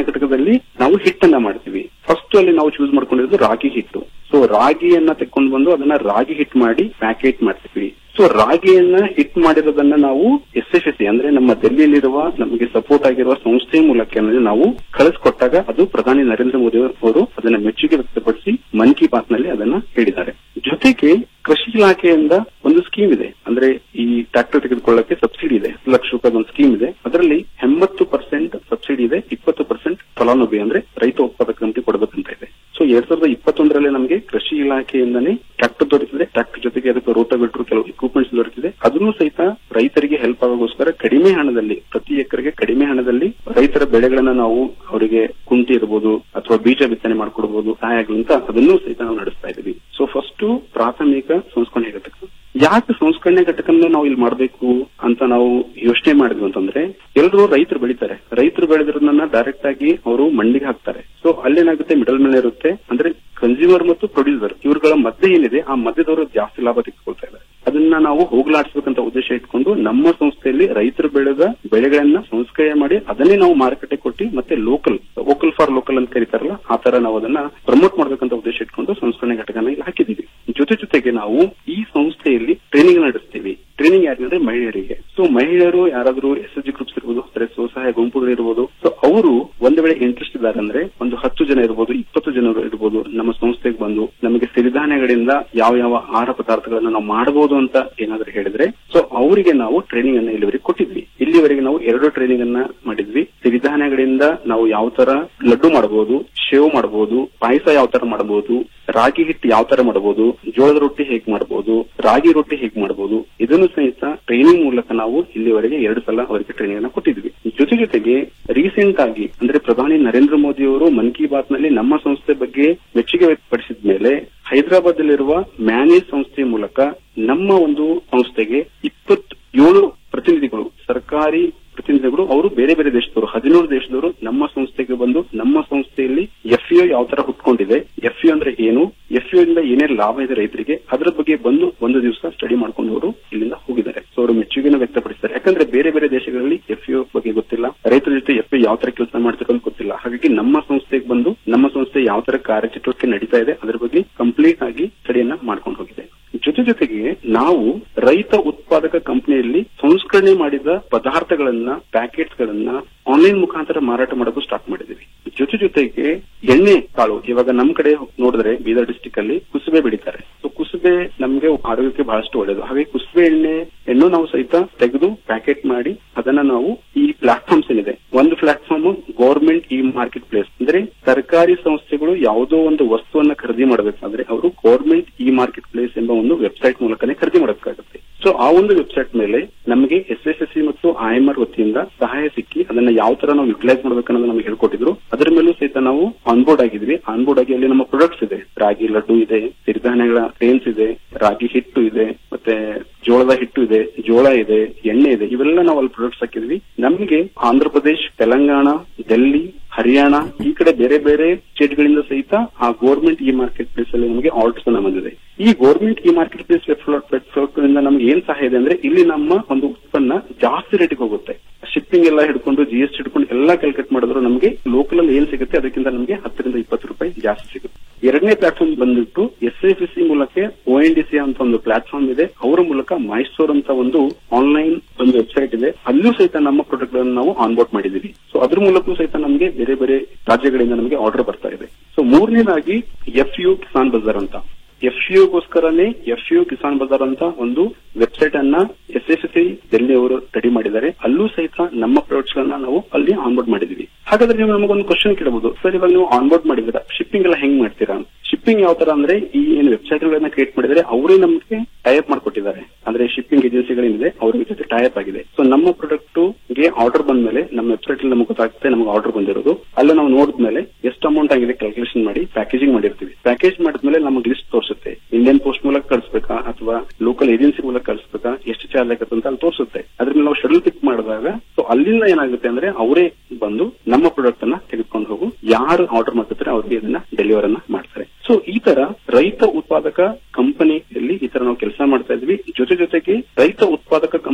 ಅಲ್ಲಿ ನಾವು ಹಿಟ್ಟನ್ನ ಮಾಡ್ತೀವಿ ಫಸ್ಟ್ ಅಲ್ಲಿ ನಾವು ಚೂಸ್ ಮಾಡ್ಕೊಂಡಿರೋದು ರಾಗಿ ಹಿಟ್ಟು ಸೊ ರಾಗಿಯನ್ನ ತೆಕ್ಕೊಂಡು ಬಂದು ಅದನ್ನ ರಾಗಿ ಹಿಟ್ ಮಾಡಿ ಪ್ಯಾಕೆಟ್ ಮಾಡ್ತೀವಿ ಸೊ ರಾಗಿಯನ್ನ ಹಿಟ್ ಮಾಡಿರೋದನ್ನ ನಾವು ಎಸ್ ಎಫ್ ಎಸ್ ಅಂದ್ರೆ ನಮ್ಮ ದೆಹಲಿಯಲ್ಲಿರುವ ನಮಗೆ ಸಪೋರ್ಟ್ ಆಗಿರುವ ಸಂಸ್ಥೆ ಮೂಲಕ ಏನಾದ್ರೆ ನಾವು ಕಳಿಸ್ಕೊಟ್ಟಾಗ ಅದು ಪ್ರಧಾನಿ ನರೇಂದ್ರ ಮೋದಿ ಅವರು ಅದನ್ನ ಮೆಚ್ಚುಗೆ ವ್ಯಕ್ತಪಡಿಸಿ ಮನ್ ಕಿ ಬಾತ್ ನಲ್ಲಿ ಅದನ್ನ ಹೇಳಿದ್ದಾರೆ ಜೊತೆಗೆ ಕೃಷಿ ಇಲಾಖೆಯಿಂದ ಒಂದು ಸ್ಕೀಮ್ ಇದೆ ಅಂದ್ರೆ ಈ ಟ್ರಾಕ್ಟರ್ ತೆಗೆದುಕೊಳ್ಳಕ್ಕೆ ಸಬ್ಸಿಡಿ ಇದೆ ಹತ್ತು ಲಕ್ಷ ರೂಪಾಯಿ ಒಂದು ಸ್ಕೀಮ್ ಇದೆ ಅದರಲ್ಲಿ ಎಂಬತ್ತು ಪರ್ಸೆಂಟ್ ಸಬ್ಸಿಡಿ ಇದೆ ಇಪ್ಪತ್ತು ಪರ್ಸೆಂಟ್ ಫಲಾನುಭವಿ ಅಂದ್ರೆ ರೈತ ಉತ್ಪಾದಕ ಕಂಪನಿ ಕೊಡಬೇಕಂತ ಇದೆ ಸೊ ಎರಡ್ ಸಾವಿರದ ಇಪ್ಪತ್ತೊಂದರಲ್ಲಿ ನಮಗೆ ಕೃಷಿ ಇಲಾಖೆಯಿಂದನೇ ಟ್ರಾಕ್ಟರ್ ದೊರೆತಿದೆ ಟ್ರಾಕ್ಟರ್ ಜೊತೆಗೆ ಅದಕ್ಕೆ ರೋಟೋವೇಟರ್ ಕೆಲವು ಇಕ್ವಿಪ್ಮೆಂಟ್ಸ್ ದೊರೆತಿದೆ ಅದನ್ನು ಸಹಿತ ರೈತರಿಗೆ ಹೆಲ್ಪ್ ಆಗೋಸ್ಕರ ಕಡಿಮೆ ಹಣದಲ್ಲಿ ಪ್ರತಿ ಎಕರೆಗೆ ಕಡಿಮೆ ಹಣದಲ್ಲಿ ರೈತರ ಬೆಳೆಗಳನ್ನ ನಾವು ಅವರಿಗೆ ಕುಂಟಿ ಇರಬಹುದು ಅಥವಾ ಬೀಜ ಬಿತ್ತನೆ ಮಾಡ್ಕೊಡ್ಬಹುದು ಸಹಾಯ ಆಗಲಿ ಅಂತ ಅದನ್ನು ಸಹಿತ ನಾವು ನಡೆಸ್ತಾ ಇದ್ದೀವಿ ಸೊ ಫಸ್ಟ್ ಪ್ರಾಥಮಿಕ ಸಂಸ್ಕರಣೆ ಘಟಕ ಯಾಕೆ ಸಂಸ್ಕರಣೆ ಘಟಕನ ನಾವು ಇಲ್ಲಿ ಮಾಡಬೇಕು ಅಂತ ನಾವು ಯೋಚನೆ ಮಾಡಿದ್ವಿ ಅಂತಂದ್ರೆ ಎಲ್ಲರೂ ರೈತರು ಬೆಳಿತಾರೆ ರೈತರು ಬೆಳೆದ್ರನ್ನ ಡೈರೆಕ್ಟ್ ಆಗಿ ಅವರು ಮಂಡಿಗೆ ಹಾಕ್ತಾರೆ ಸೊ ಅಲ್ಲೇನಾಗುತ್ತೆ ಮಿಡಲ್ ಮೇಲೆ ಇರುತ್ತೆ ಅಂದ್ರೆ ಕನ್ಸ್ಯೂಮರ್ ಮತ್ತು ಪ್ರೊಡ್ಯೂಸರ್ ಇವ್ರುಗಳ ಮಧ್ಯೆ ಏನಿದೆ ಆ ಮಧ್ಯದವರು ಜಾಸ್ತಿ ಲಾಭ ತೆಗೆದುಕೊಳ್ತಾ ಇದ್ದಾರೆ ಅದನ್ನ ನಾವು ಹೋಗ್ಲಾಡಿಸಬೇಕಂತ ಉದ್ದೇಶ ಇಟ್ಕೊಂಡು ನಮ್ಮ ಸಂಸ್ಥೆಯಲ್ಲಿ ರೈತರು ಬೆಳೆದ ಬೆಳೆಗಳನ್ನ ಸಂಸ್ಕರಣೆ ಮಾಡಿ ಅದನ್ನೇ ನಾವು ಮಾರುಕಟ್ಟೆ ಕೊಟ್ಟು ಮತ್ತೆ ಲೋಕಲ್ ವೋಕಲ್ ಫಾರ್ ಲೋಕಲ್ ಅಂತ ಕರೀತಾರಲ್ಲ ಆ ತರ ನಾವು ಅದನ್ನ ಪ್ರಮೋಟ್ ಮಾಡ್ಬೇಕಂತ ಉದ್ದೇಶ ಇಟ್ಕೊಂಡು ಸಂಸ್ಕರಣೆ ಘಟಕನ ಇಲ್ಲಿ ಹಾಕಿದೀವಿ ಜೊತೆ ಜೊತೆಗೆ ನಾವು ಈ ಸಂಸ್ಥೆಯಲ್ಲಿ ಟ್ರೈನಿಂಗ್ ನಡೆಸ್ತೀವಿ ಟ್ರೈನಿಂಗ್ ಯಾರಿಗಂದ್ರೆ ಮಹಿಳೆಯರಿಗೆ ಸೊ ಮಹಿಳೆಯರು ಯಾರಾದ್ರೂ ಎಸ್ ಎಸ್ ಜಿ ಗ್ರೂಪ್ಸ್ ಇರ್ಬೋದು ಅಂದ್ರೆ ಸ್ವಸಹಾಯ ಗುಂಪುಗಳು ಇರ್ಬೋದು ಸೊ ಅವರು ಒಂದು ವೇಳೆ ಇಂಟ್ರೆಸ್ಟ್ ಇದ್ದಾರೆ ಅಂದ್ರೆ ಒಂದು ಹತ್ತು ಜನ ಇರ್ಬೋದು ಇಪ್ಪತ್ತು ಜನರು ಇರ್ಬೋದು ನಮ್ಮ ಸಂಸ್ಥೆಗೆ ಬಂದು ನಮಗೆ ಸಿರಿಧಾನ್ಯಗಳಿಂದ ಯಾವ ಯಾವ ಆಹಾರ ಪದಾರ್ಥಗಳನ್ನ ನಾವು ಮಾಡಬಹುದು ಅಂತ ಏನಾದ್ರೂ ಹೇಳಿದ್ರೆ ಸೊ ಅವರಿಗೆ ನಾವು ಟ್ರೈನಿಂಗ್ ಅನ್ನ ಇಲ್ಲಿವರೆಗೆ ಕೊಟ್ಟಿದ್ವಿ ಇಲ್ಲಿವರೆಗೆ ನಾವು ಎರಡು ಟ್ರೈನಿಂಗ್ ಅನ್ನ ಮಾಡಿದ್ವಿ ಸಿರಿಧಾನ್ಯಗಳಿಂದ ನಾವು ಯಾವ ತರ ಲಡ್ಡು ಮಾಡಬಹುದು ಶೇವ್ ಮಾಡಬಹುದು ಪಾಯಸ ಯಾವ ತರ ಮಾಡಬಹುದು ರಾಗಿ ಹಿಟ್ಟು ಯಾವ ತರ ಮಾಡಬಹುದು ಜೋಳದ ರೊಟ್ಟಿ ಹೇಗ್ ಮಾಡಬಹುದು ರಾಗಿ ರೊಟ್ಟಿ ಹೇಗ್ ಮಾಡಬಹುದು ಇದನ್ನು ಸಹಿತ ಟ್ರೈನಿಂಗ್ ಮೂಲಕ ನಾವು ಇಲ್ಲಿವರೆಗೆ ಎರಡು ಸಲ ಅವರಿಗೆ ಟ್ರೈನಿಂಗ್ ಅನ್ನ ಕೊಟ್ಟಿದ್ವಿ ಜೊತೆ ಜೊತೆಗೆ ರೀಸೆಂಟ್ ಆಗಿ ಅಂದ್ರೆ ಪ್ರಧಾನಿ ನರೇಂದ್ರ ಮೋದಿ ಅವರು ಮನ್ ಕಿ ಬಾತ್ ನಲ್ಲಿ ನಮ್ಮ ಸಂಸ್ಥೆ ಬಗ್ಗೆ ಮೆಚ್ಚುಗೆ ವ್ಯಕ್ತಪಡಿಸಿದ ಮೇಲೆ ಹೈದರಾಬಾದ್ ನಲ್ಲಿರುವ ಮ್ಯಾನೇಜ್ ಸಂಸ್ಥೆಯ ಮೂಲಕ ನಮ್ಮ ಒಂದು ಸಂಸ್ಥೆಗೆ ಇಪ್ಪತ್ತೇಳು ಪ್ರತಿನಿಧಿಗಳು ಸರ್ಕಾರಿ ಪ್ರತಿನಿಧಿಗಳು ಅವರು ಬೇರೆ ಬೇರೆ ದೇಶದವರು ಹದಿನೇಳು ದೇಶದವರು ನಮ್ಮ ಸಂಸ್ಥೆಗೆ ಬಂದು ನಮ್ಮ ಸಂಸ್ಥೆಯಲ್ಲಿ ಎಫ್ಇಒ ಯಾವ ತರ ಹುಟ್ಕೊಂಡಿದೆ ಎಫ್ಇಒ ಅಂದ್ರೆ ಏನು ಎಫ್ಇಒ ಇಂದ ಏನೇನು ಲಾಭ ಇದೆ ರೈತರಿಗೆ ಅದರ ಬಗ್ಗೆ ಬಂದು ಒಂದು ದಿವಸ ಸ್ಟಡಿ ಮಾಡ್ಕೊಂಡು ಅವರು ಇಲ್ಲಿಂದ ಹೋಗಿದ್ದಾರೆ ಸೊ ಅವರು ಮೆಚ್ಚುಗೆನ ವ್ಯಕ್ತಪಡಿಸಿದ್ದಾರೆ ಯಾಕಂದ್ರೆ ಬೇರೆ ಬೇರೆ ದೇಶಗಳಲ್ಲಿ ಎಫ್ಇಒ ಬಗ್ಗೆ ಗೊತ್ತಿಲ್ಲ ರೈತರ ಜೊತೆ ಎಫ್ಇ ಯಾವ ತರ ಕೆಲಸ ಮಾಡ್ತಿರೋದು ಗೊತ್ತಿಲ್ಲ ಹಾಗಾಗಿ ನಮ್ಮ ಸಂಸ್ಥೆಗೆ ಬಂದು ನಮ್ಮ ಸಂಸ್ಥೆ ಯಾವ ತರ ಕಾರ್ಯಚಟುವಟಿಕೆ ನಡೀತಾ ಇದೆ ಅದರ ಬಗ್ಗೆ ಕಂಪ್ಲೀಟ್ ಆಗಿ ಸ್ಟಡಿಯನ್ನ ಮಾಡ್ಕೊಂಡು ಹೋಗಿದೆ ಜೊತೆ ಜೊತೆಗೆ ನಾವು ರೈತ ಉತ್ಪಾದಕ ಕಂಪನಿಯಲ್ಲಿ ಸಂಸ್ಕರಣೆ ಮಾಡಿದ ಪದಾರ್ಥಗಳನ್ನ ಪ್ಯಾಕೆಟ್ಸ್ ಗಳನ್ನ ಆನ್ಲೈನ್ ಮುಖಾಂತರ ಮಾರಾಟ ಮಾಡೋದು ಸ್ಟಾರ್ಟ್ ಮಾಡಿದೀವಿ ಜೊತೆ ಜೊತೆಗೆ ಎಣ್ಣೆ ಕಾಳು ಇವಾಗ ನಮ್ ಕಡೆ ನೋಡಿದ್ರೆ ಬೀದರ್ ಡಿಸ್ಟಿಕ್ ಅಲ್ಲಿ ಕುಸುಬೆ ಬೆಳಿತಾರೆ ಸೊ ಕುಸುಬೆ ನಮ್ಗೆ ಆರೋಗ್ಯಕ್ಕೆ ಬಹಳಷ್ಟು ಒಳ್ಳೆಯದು ಹಾಗೆ ಕುಸುಬೆ ಎಣ್ಣೆ ಎಣ್ಣು ನಾವು ಸಹಿತ ತೆಗೆದು ಪ್ಯಾಕೆಟ್ ಮಾಡಿ ಅದನ್ನ ನಾವು ಈ ಪ್ಲಾಟ್ಫಾರ್ಮ್ಸ್ ಏನಿದೆ ಒಂದು platform government e marketplace ಅಂದ್ರೆ ಸರ್ಕಾರಿ ಸಂಸ್ಥೆಗಳು ಯಾವುದೋ ಒಂದು ವಸ್ತುವನ್ನ ಖರೀದಿ ಮಾಡಬೇಕಾದ್ರೆ ಅವರು ಗೌರ್ಮೆಂಟ್ ಇ ಮಾರ್ಕೆಟ್ ಪ್ಲೇಸ್ ಎಂಬ ಒಂದು ವೆಬ್ಸೈಟ್ ಮೂಲಕನೇ ಖರೀದಿ ಮಾಡಬೇಕಾಗುತ್ತೆ ಸೊ ಆ ಒಂದು ವೆಬ್ಸೈಟ್ ಮೇಲೆ ನಮಗೆ ಎಸ್ ಎಸ್ ಎಸ್ ಸಿ ಮತ್ತು ಐಎಂಆರ್ ವತಿಯಿಂದ ಸಹಾಯ ಸಿಕ್ಕಿ ಅದನ್ನ ಯಾವ ತರ ನಾವು ಯುಟಿಲೈಸ್ ಮಾಡ್ಬೇಕನ್ನೋದು ನಮಗೆ ಹೇಳ್ಕೊಟ್ಟಿದ್ರು ಅದರ ಮೇಲೂ ಸಹಿತ ನಾವು ಆನ್ಬೋರ್ಡ್ ಆಗಿದ್ವಿ ಆನ್ಬೋರ್ಡ್ ಆಗಿ ಅಲ್ಲಿ ನಮ್ಮ ಪ್ರಾಡಕ್ಟ್ಸ್ ಇದೆ ರಾಗಿ ಲಡ್ಡು ಇದೆ ಸಿರಿಧಾನ್ಯಗಳ ಟ್ರೇನ್ಸ್ ಇದೆ ರಾಗಿ ಹಿಟ್ಟು ಇದೆ ಮತ್ತೆ ಜೋಳದ ಹಿಟ್ಟು ಇದೆ ಜೋಳ ಇದೆ ಎಣ್ಣೆ ಇದೆ ಇವೆಲ್ಲ ನಾವು ಅಲ್ಲಿ ಪ್ರಾಡಕ್ಟ್ಸ್ ಹಾಕಿದ್ವಿ ನಮಗೆ ಆಂಧ್ರ ಪ್ರದೇಶ್ ತೆಲಂಗಾಣ ಡೆಲ್ಲಿ ಹರಿಯಾಣ ಈ ಕಡೆ ಬೇರೆ ಬೇರೆ ಸ್ಟೇಟ್ ಗಳಿಂದ ಸಹಿತ ಆ ಗೌರ್ಮೆಂಟ್ ಇ ಮಾರ್ಕೆಟ್ ಪ್ಲೇಸ್ ಅಲ್ಲಿ ನಮಗೆ ಆರ್ಡರ್ಸ್ ಅನ್ನ ಬಂದಿದೆ ಈ government e marketplace website ಇಂದ ನಮ್ಗೆ ಏನ್ ಸಹಾಯ ಇದೆ ಅಂದ್ರೆ ಇಲ್ಲಿ ನಮ್ಮ ಒಂದು ಉತ್ಪನ್ನ ಜಾಸ್ತಿ ರೇಟಿಗೆ ಹೋಗುತ್ತೆ ಶಿಪ್ಪಿಂಗ್ ಎಲ್ಲ ಹಿಡ್ಕೊಂಡು ಜಿ ಎಸ್ ಟಿ ಹಿಡ್ಕೊಂಡು ಎಲ್ಲ ಕ್ಯಾಲ್ಕುಲೇಟ್ ಮಾಡಿದ್ರು ನಮಗೆ ಲೋಕಲ್ ಅಲ್ಲಿ ಏನ್ ಸಿಗುತ್ತೆ ಅದಕ್ಕಿಂತ ನಮಗೆ ಹತ್ತರಿಂದ ಇಪ್ಪತ್ತು ರೂಪಾಯಿ ಜಾಸ್ತಿ ಸಿಗುತ್ತೆ ಎರಡನೇ ಪ್ಲಾಟ್ಫಾರ್ಮ್ ಬಂದ್ಬಿಟ್ಟು ಎಸ್ ಎಫ್ ಸಿ ಮೂಲಕ ಒ ಎನ್ ಡಿ ಸಿ ಅಂತ ಒಂದು ಪ್ಲಾಟ್ಫಾರ್ಮ್ ಇದೆ ಅವರ ಮೂಲಕ ಮೈಸೂರ್ ಅಂತ ಒಂದು ಆನ್ಲೈನ್ ಒಂದು ವೆಬ್ಸೈಟ್ ಇದೆ ಅಲ್ಲೂ ಸಹಿತ ನಮ್ಮ ಪ್ರಾಡಕ್ಟ್ ಗಳನ್ನು ನಾವು ಆನ್ಬೋರ್ಡ್ ಮಾಡಿದೀವಿ ಸೊ ಅದ್ರ ಮೂಲಕವೂ ಸಹಿತ ನಮಗೆ ಬೇರೆ ಬೇರೆ ರಾಜ್ಯಗಳಿಂದ ನಮಗೆ ಆರ್ಡರ್ ಬರ್ತಾ ಇದೆ ಸೊ ಮೂರನೇದಾಗಿ ಎಫ್ ಯು ಕಿಸಾನ್ ಬಜಾರ್ ಅಂತ ಎಫ್ ಗೋಸ್ಕರನೇ ಎಫ್ ಯು ಕಿಸಾನ್ ಬಜಾರ್ ಅಂತ ಒಂದು ವೆಬ್ಸೈಟ್ ಅನ್ನ ಎಸ್ ಎಸ್ ಸಿ ಡೆಲ್ಲಿ ಅವರು ರೆಡಿ ಮಾಡಿದ್ದಾರೆ ಅಲ್ಲೂ ಸಹಿತ ನಮ್ಮ ಪ್ರಾಡಕ್ಟ್ಸ್ ಗಳನ್ನ ನಾವು ಅಲ್ಲಿ ಆನ್ಬೋರ್ಡ್ ಮಾಡಿದೀವಿ ಹಾಗಾದ್ರೆ ನೀವು ನಮಗೊಂದು ಕ್ವಶನ್ ಕೇಳಬಹುದು ಸರ್ ಇವಾಗ ನೀವು ಆನ್ಬೋರ್ಡ್ ಮಾಡಿದ್ರ ಶಿಪ್ಪಿಂಗ್ ಎಲ್ಲ ಹೆಂಗ್ ಮಾಡ್ತೀರಾ ಶಿಪ್ಪಿಂಗ್ ಯಾವ ತರ ಅಂದ್ರೆ ಈ ಏನು ವೆಬ್ಸೈಟ್ ಗಳನ್ನ ಕ್ರಿಯೇಟ್ ಮಾಡಿದರೆ ಅವರೇ ನಮಗೆ ಟೈಪ್ ಮಾಡ್ಕೊಟ್ಟಿದ್ದಾರೆ ಅಂದ್ರೆ ಶಿಪ್ಪಿಂಗ್ ಏಜೆನ್ಸಿಗಳೇನಿದೆ ಅವ್ರ ಜೊತೆ ಟೈಪ್ ಆಗಿದೆ ಸೊ ನಮ್ಮ ಪ್ರಾಡಕ್ಟ್ ಗೆ ಆರ್ಡರ್ ಬಂದ ಮೇಲೆ ನಮ್ಮ ವೆಬ್ಸೈಟ್ ಅಲ್ಲಿ ನಮಗೆ ಗೊತ್ತಾಗುತ್ತೆ ನಮಗೆ ಆರ್ಡರ್ ಬಂದಿರೋದು ಅಲ್ಲ ನಾವು ನೋಡಿದ್ಮೇಲೆ ಎಷ್ಟು ಅಮೌಂಟ್ ಆಗಿದೆ ಕ್ಯಾಲ್ಕುಲೇಷನ್ ಮಾಡಿ ಪ್ಯಾಕೇಜಿಂಗ್ ಮಾಡಿರ್ತೀವಿ ಪ್ಯಾಕೇಜ್ ಮಾಡಿದ್ಮೇಲೆ ನಮಗೆ ಲಿಸ್ಟ್ ತೋರಿಸುತ್ತೆ ಇಂಡಿಯನ್ ಪೋಸ್ಟ್ ಮೂಲಕ ಕಳಿಸ್ಬೇಕಾ ಅಥವಾ ಲೋಕಲ್ ಏಜೆನ್ಸಿ ಮೂಲಕ ಕಳಿಸ್ಬೇಕಾ ಎಷ್ಟು ಚಾರ್ಜ್ ಆಗುತ್ತೆ ಅಂತ ಅಲ್ಲಿ ತೋರಿಸುತ್ತೆ ಅದ್ರ ಮೇಲೆ ನಾವು ಶೆಡ್ಯೂಲ್ ಪಿಕ್ ಮಾಡಿದಾಗ ಸೊ ಅಲ್ಲಿಂದ ಏನಾಗುತ್ತೆ ಅಂದ್ರೆ ಅವರೇ ಬಂದು ನಮ್ಮ ಪ್ರಾಡಕ್ಟ್ ಅನ್ನ ತೆಗೆದುಕೊಂಡು ಹೋಗು ಯಾರು ಆರ್ಡರ್ ಮಾಡ್ತಿರ್ತಾರೆ ಅವ್ರಿಗೆ ಇದನ್ನ ಡೆಲಿವರ್ ಅನ್ನ ಮಾಡ್ತಾರೆ ಸೊ ಈ ತರ ರೈತ ಉತ್ಪಾದಕ ಕಂಪನಿಯಲ್ಲಿ ಈ ತರ ನಾವು ಕೆಲಸ ಮಾಡ್ತಾ ಇದ್ವಿ ಜೊತೆ ಜೊತೆಗೆ ರೈತ ಉತ್ಪಾದಕ ಕಂಪನಿಯ ಮುಖ್ಯ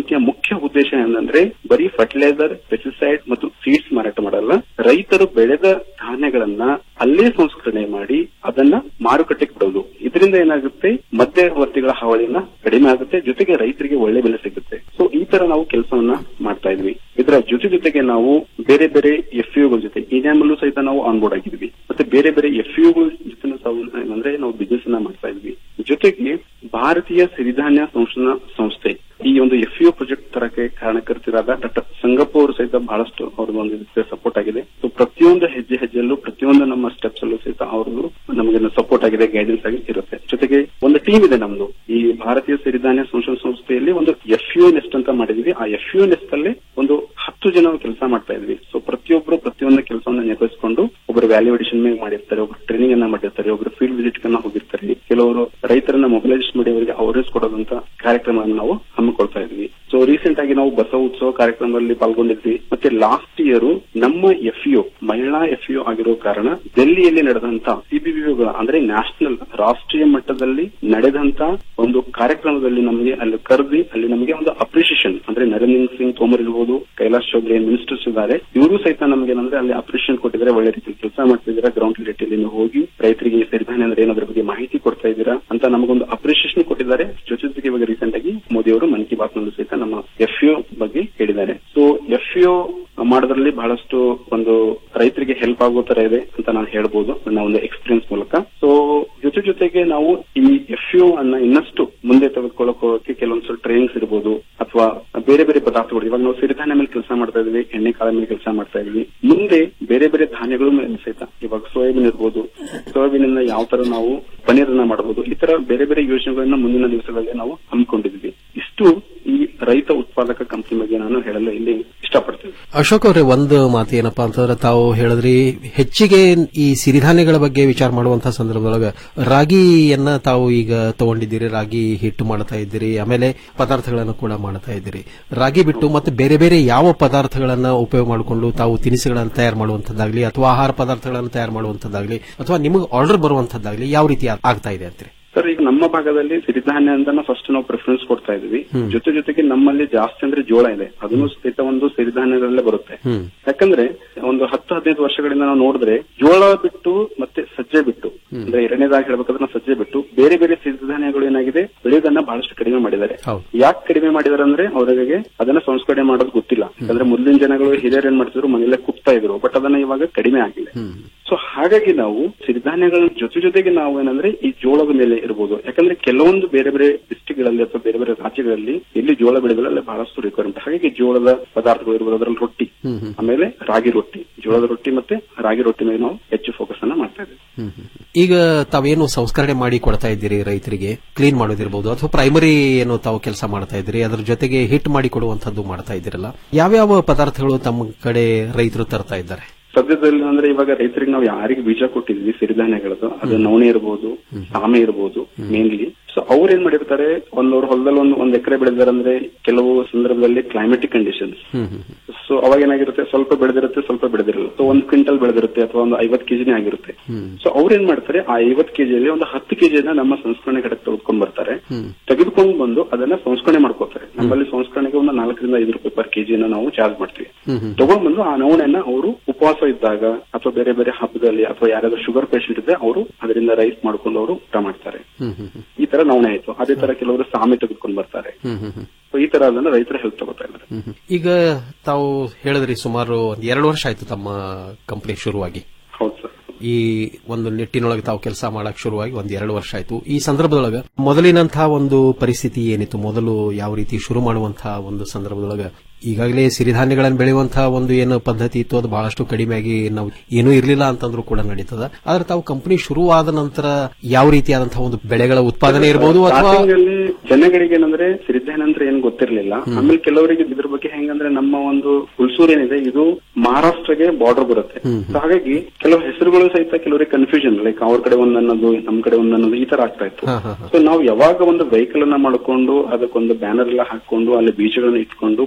ಮುಖ್ಯ ಉದ್ದೇಶ ಏನಂದ್ರೆ ಬರೀ ಫರ್ಟಿಲೈಸರ್ ಪೆಸ್ಟಿಸೈಡ್ ಮತ್ತು ಸೀಡ್ಸ್ ಮಾರಾಟ ಮಾಡಲ್ಲ ರೈತರು ಬೆಳೆದ ಧಾನ್ಯಗಳನ್ನ ಅಲ್ಲೇ ಸಂಸ್ಕರಣೆ ಮಾಡಿ ಅದನ್ನ ಮಾರುಕಟ್ಟೆಗೆ ಬಿಡೋದು ಇದರಿಂದ ಏನಾಗುತ್ತೆ ಮಧ್ಯವರ್ತಿಗಳ ಹಾವಳಿನ ಕಡಿಮೆ ಆಗುತ್ತೆ ಜೊತೆಗೆ ರೈತರಿಗೆ ಒಳ್ಳೆ ಬೆಲೆ ಸಿಗುತ್ತೆ ಸೊ ಈ ತರ ನಾವು ಕೆಲಸವನ್ನ ಮಾಡ್ತಾ ಇದ್ವಿ ಇದರ ಜೊತೆ ಜೊತೆಗೆ ನಾವು ಬೇರೆ ಬೇರೆ ಎಫ್ ಗಳ ಜೊತೆ ಇನ್ಯಾಮಲ್ಲೂ ಸಹಿತ ನಾವು ಆನ್ಬೋರ್ಡ್ ಆಗಿದ್ವಿ ಮತ್ತೆ ಬೇರೆ ಬೇರೆ ಎಫ್ ಗಳ ಜೊತೆ ಅಂದ್ರೆ ನಾವು ಬಿಸ್ನೆಸ್ ಅನ್ನ ಮಾಡ್ತಾ ಇದ್ವಿ ಜೊತೆಗೆ ಭಾರತೀಯ ಸಿರಿಧಾನ್ಯ ಸಂಶೋಧನಾ ಸಂಸ್ಥೆ ಈ ಒಂದು ಎಫ್ ಯು ಪ್ರಾಜೆಕ್ಟ್ ತರಕ್ಕೆ ಕಾರಣಕರ್ತರಾದ ಡಾಕ್ಟರ್ ಸಂಗಪ್ಪ ಅವರು ಸಹಿತ ಬಹಳಷ್ಟು ಅವ್ರದ್ದು ಒಂದು ಸಪೋರ್ಟ್ ಆಗಿದೆ ಸೊ ಪ್ರತಿಯೊಂದು ಹೆಜ್ಜೆ ಹೆಜ್ಜೆಯಲ್ಲೂ ಪ್ರತಿಯೊಂದು ನಮ್ಮ ಸ್ಟೆಪ್ಸ್ ಅಲ್ಲೂ ಸಹಿತ ಅವ್ರದ್ದು ನಮಗೆ ಸಪೋರ್ಟ್ ಆಗಿದೆ ಗೈಡೆನ್ಸ್ ಆಗಿ ಇರುತ್ತೆ ಜೊತೆಗೆ ಒಂದು ಟೀಮ್ ಇದೆ ನಮ್ದು ಈ ಭಾರತೀಯ ಸಿರಿಧಾನ್ಯ ಸಂಶೋಧನಾ ಸಂಸ್ಥೆಯಲ್ಲಿ ಒಂದು ಎಫ್ ಯು ನೆಸ್ಟ್ ಅಂತ ಮಾಡಿದೀವಿ ಆ ಎಫ್ ಯು ನೆಸ್ಟ್ ಅಲ್ಲಿ ಒಂದು ಹತ್ತು ಜನ ಕೆಲಸ ಮಾಡ್ತಾ ಇದ್ವಿ ಸೊ ಪ್ರತಿಯೊಬ್ಬರು ಪ್ರತಿಯೊಂದು ಕೆಲಸವನ್ನ ನಿರ್ವಹಿಸಿಕೊಂಡು ಒಬ್ಬರು ವ್ಯಾಲ್ಯೂಡೇಷನ್ ಮೇಲೆ ಮಾಡಿರ್ತಾರೆ ಒಬ್ರು ಟ್ರೈನಿಂಗ್ ಅನ್ನ ಮಾಡಿರ್ತಾರೆ ಒಬ್ರು ಫೀಲ್ಡ್ ವಿಸಿಟ್ ಕನ್ನ ಹೋಗಿರ್ತಾರೆ ಕೆಲವರು ರೈತರನ್ನ ಮೊಬಿಲೈಸೇಷನ್ ಮಾಡಿ ಅವರಿಗೆ ಅವೇರ್ನೆಸ್ ಕೊಡೋದಂತ ಕಾರ್ಯಕ್ರಮವನ್ನು ನಾವು ಹಮ್ಮಿಕೊಳ್ತಾ ಇದ್ವಿ ಸೊ ರೀಸೆಂಟ್ ಆಗಿ ನಾವು ಬಸವ ಉತ್ಸವ ಕಾರ್ಯಕ್ರಮದಲ್ಲಿ ಪಾಲ್ಗೊಂಡಿದ್ವಿ ಮತ್ತೆ ಲಾಸ್ಟ್ ಇಯರ್ ನಮ್ಮ ಎಫ್ ಯು ಮಹಿಳಾ ಎಫ್ ಯು ಆಗಿರೋ ಕಾರಣ ಡೆಲ್ಲಿಯಲ್ಲಿ ನಡೆದಂತ ಸಿಬಿಬಿಗಳ ಅಂದ್ರೆ ನ್ಯಾಷನಲ್ ರಾಷ್ಟ್ರೀಯ ಮಟ್ಟದಲ್ಲಿ ನಡೆದಂತ ಒಂದು ಕಾರ್ಯಕ್ರಮದಲ್ಲಿ ನಮಗೆ ಅಲ್ಲಿ ಕರೆದಿ ಅಲ್ಲಿ ನಮಗೆ ಒಂದು ಅಪ್ರಿಸಿಯೇಷನ್ ಅಂದ್ರೆ ನರೇಂದ್ರ ಸಿಂಗ್ ತೋಮರ್ ಇರ್ಬೋದು ಕೈಲಾಶ್ ಚೌಧರಿ ಮಿನಿಸ್ಟರ್ಸ್ ಇದ್ದಾರೆ ಇವರು ಸಹಿತ ನಮಗೆ ಏನಂದ್ರೆ ಅಲ್ಲಿ ಅಪ್ರಿಸಿಯೇಷನ್ ಕೊಟ್ಟಿದ್ದಾರೆ ಒಳ್ಳೆ ರೀತಿ ಕೆಲಸ ಮಾಡ್ತಿದ್ದೀರಾ ಗ್ರೌಂಡ್ ರಿಲೇಟಿಯಲ್ಲಿ ನೀವು ಹೋಗಿ ರೈತರಿಗೆ ಸಿರಿಧಾನ್ಯ ಅಂದ್ರೆ ಏನೋದ್ರ ಬಗ್ಗೆ ಮಾಹಿತಿ ಕೊಡ್ತಾ ಇದ್ದೀರಾ ಅಂತ ನಮಗೊಂದು ಅಪ್ರಿಸಿಯೇಷನ್ ಕೊಟ್ಟಿದ್ದಾರೆ ಜೊತೆ ಜೊತೆಗೆ ಇವಾಗ ರೀಸೆಂಟ್ ಆಗಿ ಮೋದಿ ಅವರು ಮನ್ ಕಿ ಬಾತ್ ನಲ್ಲಿ ಸಹಿತ ನಮ್ಮ ಎಫ್ ಯು ಬಗ್ಗೆ ಹೇಳಿದ್ದಾರೆ ಸೊ ಎಫ್ ಯು ಮಾಡೋದ್ರಲ್ಲಿ ಬಹಳಷ್ಟು ಒಂದು ರೈತರಿಗೆ ಹೆಲ್ಪ್ ಆಗೋ ತರ ಇದೆ ಅಂತ ನಾನು ಹೇಳ್ಬೋದು ನನ್ನ ಒಂದು ಎಕ್ಸ್ಪೀರಿಯನ್ಸ್ ಮೂಲಕ ಸೊ ಜೊತೆ ಜೊತೆಗೆ ನಾವು ಈ ಎಫ್ ಯು ಅನ್ನ ಇನ್ನಷ್ಟು ಮುಂದೆ ತೆಗೆದುಕೊಳ್ಳೋಕೆ ಕೆಲವೊಂದ್ಸಲ ಟ್ರೈನಿಂಗ್ಸ್ ಇರ್ಬೋದು ಅಥವಾ ಬೇರೆ ಬೇರೆ ಪದಾರ್ಥಗಳು ಇವಾಗ ನಾವು ಸಿರಿಧಾನ್ಯ ಮೇಲೆ ಕೆಲಸ ಮಾಡ್ತಾ ಇದೀವಿ ಎಣ್ಣೆ ಕಾಳ ಮೇಲೆ ಕೆಲಸ ಮಾಡ್ತಾ ಇದೀವಿ ಮುಂದೆ ಬೇರೆ ಬೇರೆ ಧಾನ್ಯಗಳು ಮೇಲೆ ಸಹಿತ ಇವಾಗ ಸೋಯಾಬೀನ್ ಇರ್ಬೋದು ಸೋಯಾಬೀನ್ ಇಂದ ಯಾವ ತರ ನಾವು ಪನೀರನ್ನ ಮಾಡಬಹುದು ಈ ತರ ಬೇರೆ ಬೇರೆ ಯೋಜನೆಗಳನ್ನ ಮುಂದಿನ ದಿವಸಗಳಲ್ಲಿ ನಾವು ಹಮ್ಮಿಕೊಂಡಿದ್ವಿ ಇಷ್ಟು ಈ ರೈತ ಉತ್ಪಾದಕ ಕಂಪನಿ ಬಗ್ಗೆ ನಾನು ಹೇಳಲು ಇಲ್ಲಿ ಇಷ್ಟಪಡ್ತೇನೆ ಅಶೋಕ್ ಅವರೇ ಒಂದು ಮಾತು ಏನಪ್ಪಾ ಅಂತಂದ್ರೆ ತಾವು ಹೇಳಿದ್ರಿ ಹೆಚ್ಚಿಗೆ ಈ ಸಿರಿಧಾನ್ಯಗಳ ಬಗ್ಗೆ ವಿಚಾರ ಮಾಡುವಂತಹ ಸಂದರ್ಭದೊಳಗ ರಾಗಿಯನ್ನ ತಾವು ಈಗ ತಗೊಂಡಿದ್ದೀರಿ ರಾಗಿ ಹಿಟ್ಟು ಮಾಡ್ತಾ ಇದ್ದೀರಿ ಆಮೇಲೆ ಪದಾರ್ಥಗಳನ್ನು ಕೂಡ ಮಾಡ್ತಾ ಇದ್ದೀರಿ ರಾಗಿ ಬಿಟ್ಟು ಮತ್ತೆ ಬೇರೆ ಬೇರೆ ಯಾವ ಪದಾರ್ಥಗಳನ್ನ ಉಪಯೋಗ ಮಾಡಿಕೊಂಡು ತಾವು ತಿನಿಸುಗಳನ್ನು ತಯಾರು ಮಾಡುವಂತದ್ದಾಗ್ಲಿ ಅಥವಾ ಆಹಾರ ಪದಾರ್ಥಗಳನ್ನು ತಯಾರು ಮಾಡುವಂತದ್ದಾಗ್ಲಿ ಅಥವಾ ನಿಮಗೆ ಆರ್ಡರ್ ಬರುವಂತದ್ದಾಗ್ಲಿ ಯಾವ ರೀತಿ ಆಗ್ತಾ ಇದೆ ಅಂತೀರಿ ಸರ್ ಈಗ ನಮ್ಮ ಭಾಗದಲ್ಲಿ ಸಿರಿಧಾನ್ಯ ಅಂತ ಫಸ್ಟ್ ನಾವು ಪ್ರಿಫರೆನ್ಸ್ ಕೊಡ್ತಾ ಇದೀವಿ ಹ್ಮ್. ಜೊತೆ ಜೊತೆಗೆ ನಮ್ಮಲ್ಲಿ ಜಾಸ್ತಿ ಅಂದ್ರೆ ಜೋಳ ಇದೆ ಅದನ್ನು ಸಹಿತ ಒಂದು ಸಿರಿಧಾನ್ಯದಲ್ಲೇ ಬರುತ್ತೆ ಹ್ಮ್ ಯಾಕಂದ್ರೆ ಒಂದು ಹತ್ತು ಹದಿನೈದು ವರ್ಷಗಳಿಂದ ನಾವು ನೋಡಿದ್ರೆ ಜೋಳ ಬಿಟ್ಟು ಮತ್ತೆ ಸಜ್ಜೆ ಬಿಟ್ಟು ಅಂದ್ರೆ ಎರಡನೇದಾಗಿ ಹೇಳ್ಬೇಕಾದ್ರೆ ನಾವು ಸಜ್ಜೆ ಬಿಟ್ಟು ಬೇರೆ ಬೇರೆ ಸಿರಿಧಾನ್ಯಗಳು ಏನಾಗಿದೆ ಬೆಳೆಯೋದನ್ನ ಬಹಳಷ್ಟು ಕಡಿಮೆ ಮಾಡಿದ್ದಾರೆ ಹೌದು. ಯಾಕೆ ಕಡಿಮೆ ಮಾಡಿದಾರೆ ಅಂದ್ರೆ ಅವರಿಗೆ ಅದನ್ನ ಸಂಸ್ಕರಣೆ ಮಾಡೋದು ಗೊತ್ತಿಲ್ಲ ಯಾಕಂದ್ರೆ ಮೊದಲಿನ ಜನಗಳು ಹಿರಿಯರು ಏನ್ ಮಾಡ್ತಿದ್ರು ಮನೆಯಲ್ಲೇ ಕುಪ್ತಾ ಇದ್ರು ಬಟ್ ಅದನ್ನ ಇವಾಗ ಕಡಿಮೆ ಆಗಿದೆ ಸೊ ಹಾಗಾಗಿ ನಾವು ಸಿರಿಧಾನ್ಯಗಳ ಜೊತೆ ಜೊತೆಗೆ ನಾವು ಏನಂದ್ರೆ ಈ ಜೋಳದ ಮೇಲೆ ಇರಬಹುದು ಯಾಕಂದ್ರೆ ಕೆಲವೊಂದು ಬೇರೆ ಬೇರೆ ಡಿಸ್ಟಿಕ್ ಗಳಲ್ಲಿ ಅಥವಾ ಬೇರೆ ಬೇರೆ ರಾಜ್ಯಗಳಲ್ಲಿ ಎಲ್ಲಿ ಜೋಳ ಬೆಳೆಗಳಲ್ಲಿ ಬಹಳಷ್ಟು ರಿಕ್ವೈರ್ಮೆಂಟ್ ಹಾಗಾಗಿ ಜೋಳದ ಪದಾರ್ಥಗಳು ಇರ್ಬೋದು ಅದರಲ್ಲಿ ರೊಟ್ಟಿ ಆಮೇಲೆ ರಾಗಿ ರೊಟ್ಟಿ ಜೋಳದ ರೊಟ್ಟಿ ಮತ್ತೆ ರಾಗಿ ರೊಟ್ಟಿ ಮೇಲೆ ನಾವು ಹೆಚ್ಚು ಫೋಕಸ್ ಅನ್ನ ಮಾಡ್ತಾ ಇದ್ದೀವಿ ಈಗ ತಾವೇನು ಸಂಸ್ಕರಣೆ ಮಾಡಿ ಕೊಡ್ತಾ ಇದ್ದೀರಿ ರೈತರಿಗೆ ಕ್ಲೀನ್ ಮಾಡೋದಿರ್ಬೋದು ಅಥವಾ ಪ್ರೈಮರಿ ಏನು ತಾವು ಕೆಲಸ ಮಾಡ್ತಾ ಇದ್ದೀರಿ ಅದ್ರ ಜೊತೆಗೆ ಹಿಟ್ ಮಾಡಿ ಕೊಡುವಂತದ್ದು ಮಾಡ್ತಾ ಇದ್ದೀರಲ್ಲ ಯಾವ್ಯಾವ ಪದಾರ್ಥಗಳು ತಮ್ಮ ಕಡೆ ರೈತರು ತರ್ತಾ ಇದ್ದಾರೆ ಸದ್ಯದಲ್ಲಿ ಅಂದ್ರೆ ಇವಾಗ ರೈತರಿಗೆ ನಾವು ಯಾರಿಗೆ ಬೀಜ ಕೊಟ್ಟಿದ್ವಿ ಸಿರಿಧಾನ್ಯಗಳದ್ದು ಅದು ನವಣೆ ಇರ್ಬೋದು ಸಾಮೆ ಇರ್ಬೋದು ಮೇನ್ಲಿ ಸೊ ಅವ್ರು ಏನ್ ಮಾಡಿರ್ತಾರೆ ಒಂದವ್ರ ಹೊಲದಲ್ಲಿ ಒಂದು ಒಂದ್ ಎಕರೆ ಬೆಳೆದಾರೆ ಅಂದ್ರೆ ಕೆಲವು ಸಂದರ್ಭದಲ್ಲಿ ಕ್ಲೈಮೆಟಿಕ್ ಕಂಡೀಷನ್ಸ್ ಸೊ ಅವಾಗ ಏನಾಗಿರುತ್ತೆ ಸ್ವಲ್ಪ ಬೆಳೆದಿರುತ್ತೆ ಸ್ವಲ್ಪ ಬೆಳೆದಿರಲ್ಲ ಸೊ ಒಂದ್ ಕ್ವಿಂಟಲ್ ಬೆಳೆದಿರುತ್ತೆ ಅಥವಾ ಒಂದು ಐವತ್ ಕೆಜಿನೇ ಆಗಿರುತ್ತೆ ಸೊ ಅವ್ರು ಏನ್ ಮಾಡ್ತಾರೆ ಆ ಐವತ್ ಕೆಜಿಯಲ್ಲಿ ಒಂದು ಹತ್ತು ಕೆಜಿಯನ್ನ ನಮ್ಮ ಸಂಸ್ಕರಣೆ ಘಟಕ ತೆಗೆದುಕೊಂಡ್ ಬರ್ತಾರೆ ತೆಗೆದುಕೊಂಡು ಬಂದು ಅದನ್ನ ಸಂಸ್ಕರಣೆ ಮಾಡ್ಕೋತಾರೆ ನಮ್ಮಲ್ಲಿ ಸಂಸ್ಕರಣೆಗೆ ಒಂದು ನಾಲ್ಕರಿಂದ ಐದು ರೂಪಾಯಿ ಪರ್ ಕೆಜಿಯನ್ನ ನಾವು ಚಾರ್ಜ್ ಮಾಡ್ತೀವಿ ತಗೊಂಡ್ ಬಂದು ಆ ನವಣೆಯನ್ನ ಅವರು ಉಪವಾಸ ಇದ್ದಾಗ ಅಥವಾ ಬೇರೆ ಬೇರೆ ಹಬ್ಬದಲ್ಲಿ ಅಥವಾ ಯಾರಾದ್ರೂ ಶುಗರ್ ಪೇಷಂಟ್ ಇದ್ರೆ ಅವರು ಅದರಿಂದ ರೈಸ್ ಮಾಡ್ಕೊಂಡು ಅವರು ಊಟ ಮಾಡ್ತಾರೆ ಈ ತರ ನವಣೆ ಆಯ್ತು ಅದೇ ತರ ಕೆಲವರು ಸಾಮೆ ತೆಗೆದುಕೊಂಡು ಬರ್ತಾರೆ ಸೊ ಈ ತರ ಅದನ್ನ ರೈತರ ಹೆಲ್ಪ್ ತಗೋತಾ ಇದ್ದಾರೆ ಈಗ ತಾವು ಹೇಳಿದ್ರಿ ಸುಮಾರು ಒಂದ್ ಎರಡು ವರ್ಷ ಆಯ್ತು ತಮ್ಮ ಕಂಪನಿ ಶುರುವಾಗಿ ಹೌದು ಸರ್ ಈ ಒಂದು ನಿಟ್ಟಿನೊಳಗೆ ತಾವು ಕೆಲಸ ಮಾಡಕ್ ಶುರುವಾಗಿ ಒಂದ್ ಎರಡು ವರ್ಷ ಆಯ್ತು ಈ ಸಂದರ್ಭದೊಳಗ ಮೊದಲಿನಂತಹ ಒಂದು ಪರಿಸ್ಥಿತಿ ಏನಿತ್ತು ಮೊದಲು ಯಾವ ರೀತಿ ಶುರು ಮಾಡುವಂತಹ ಒಂದು ಸಂದರ್ಭದೊಳಗ ಈಗಾಗಲೇ ಸಿರಿಧಾನ್ಯಗಳನ್ನು ಬೆಳೆಯುವಂತಹ ಒಂದು ಏನು ಪದ್ಧತಿ ಇತ್ತು ಅದು ಬಹಳಷ್ಟು ಕಡಿಮೆಯಾಗಿ ನಾವು ಏನೂ ಇರಲಿಲ್ಲ ಅಂತಂದ್ರೂ ಕೂಡ ನಡೀತದ ಆದ್ರೆ ತಾವು ಕಂಪನಿ ಶುರುವಾದ ನಂತರ ಯಾವ ರೀತಿಯಾದಂತಹ ಒಂದು ಬೆಳೆಗಳ ಉತ್ಪಾದನೆ ಇರಬಹುದು ಅಥವಾ Starting ಅಲ್ಲಿ ಜನಗಳಿಗೆ ಏನಂದ್ರೆ ಸಿರಿಧಾನ್ಯ ಅಂದ್ರೆ ಏನ್ ಗೊತ್ತಿರ್ಲಿಲ್ಲ ಆಮೇಲೆ ಕೆಲವರಿಗೆ ಇದ್ರ ಬಗ್ಗೆ ಹೆಂಗಂದ್ರೆ ನಮ್ಮ ಒಂದು ಹುಲ್ಸೂರ್ ಏನಿದೆ ಇದು ಮಹಾರಾಷ್ಟ್ರಗೆ ಬಾರ್ಡರ್ ಬರುತ್ತೆ So ಹಾಗಾಗಿ ಕೆಲವು ಹೆಸರುಗಳು ಸಹಿತ ಕೆಲವರಿಗೆ ಕನ್ಫ್ಯೂಷನ್ ಲೈಕ್ ಅವ್ರ ಕಡೆ ಒಂದ್ ಅನ್ನೋದು ನಮ್ ಕಡೆ ಒಂದ್ ಅನ್ನೋದು ಈ ತರ ಆಗ್ತಾ ಇತ್ತು ಸೊ ನಾವು ಯಾವಾಗ ಒಂದು ವೆಹಿಕಲ್ ಅನ್ನ ಮಾಡ್ಕೊಂಡು ಅದಕ್ಕೊಂದು ಬ್ಯಾನರ್ ಎಲ್ಲ ಹಾಕೊಂಡು ಅಲ್ಲಿ ಬೀಜಗಳನ್ನ ಇಟ್ಕೊಂಡು ಪ್ರತಿಯೊಂದು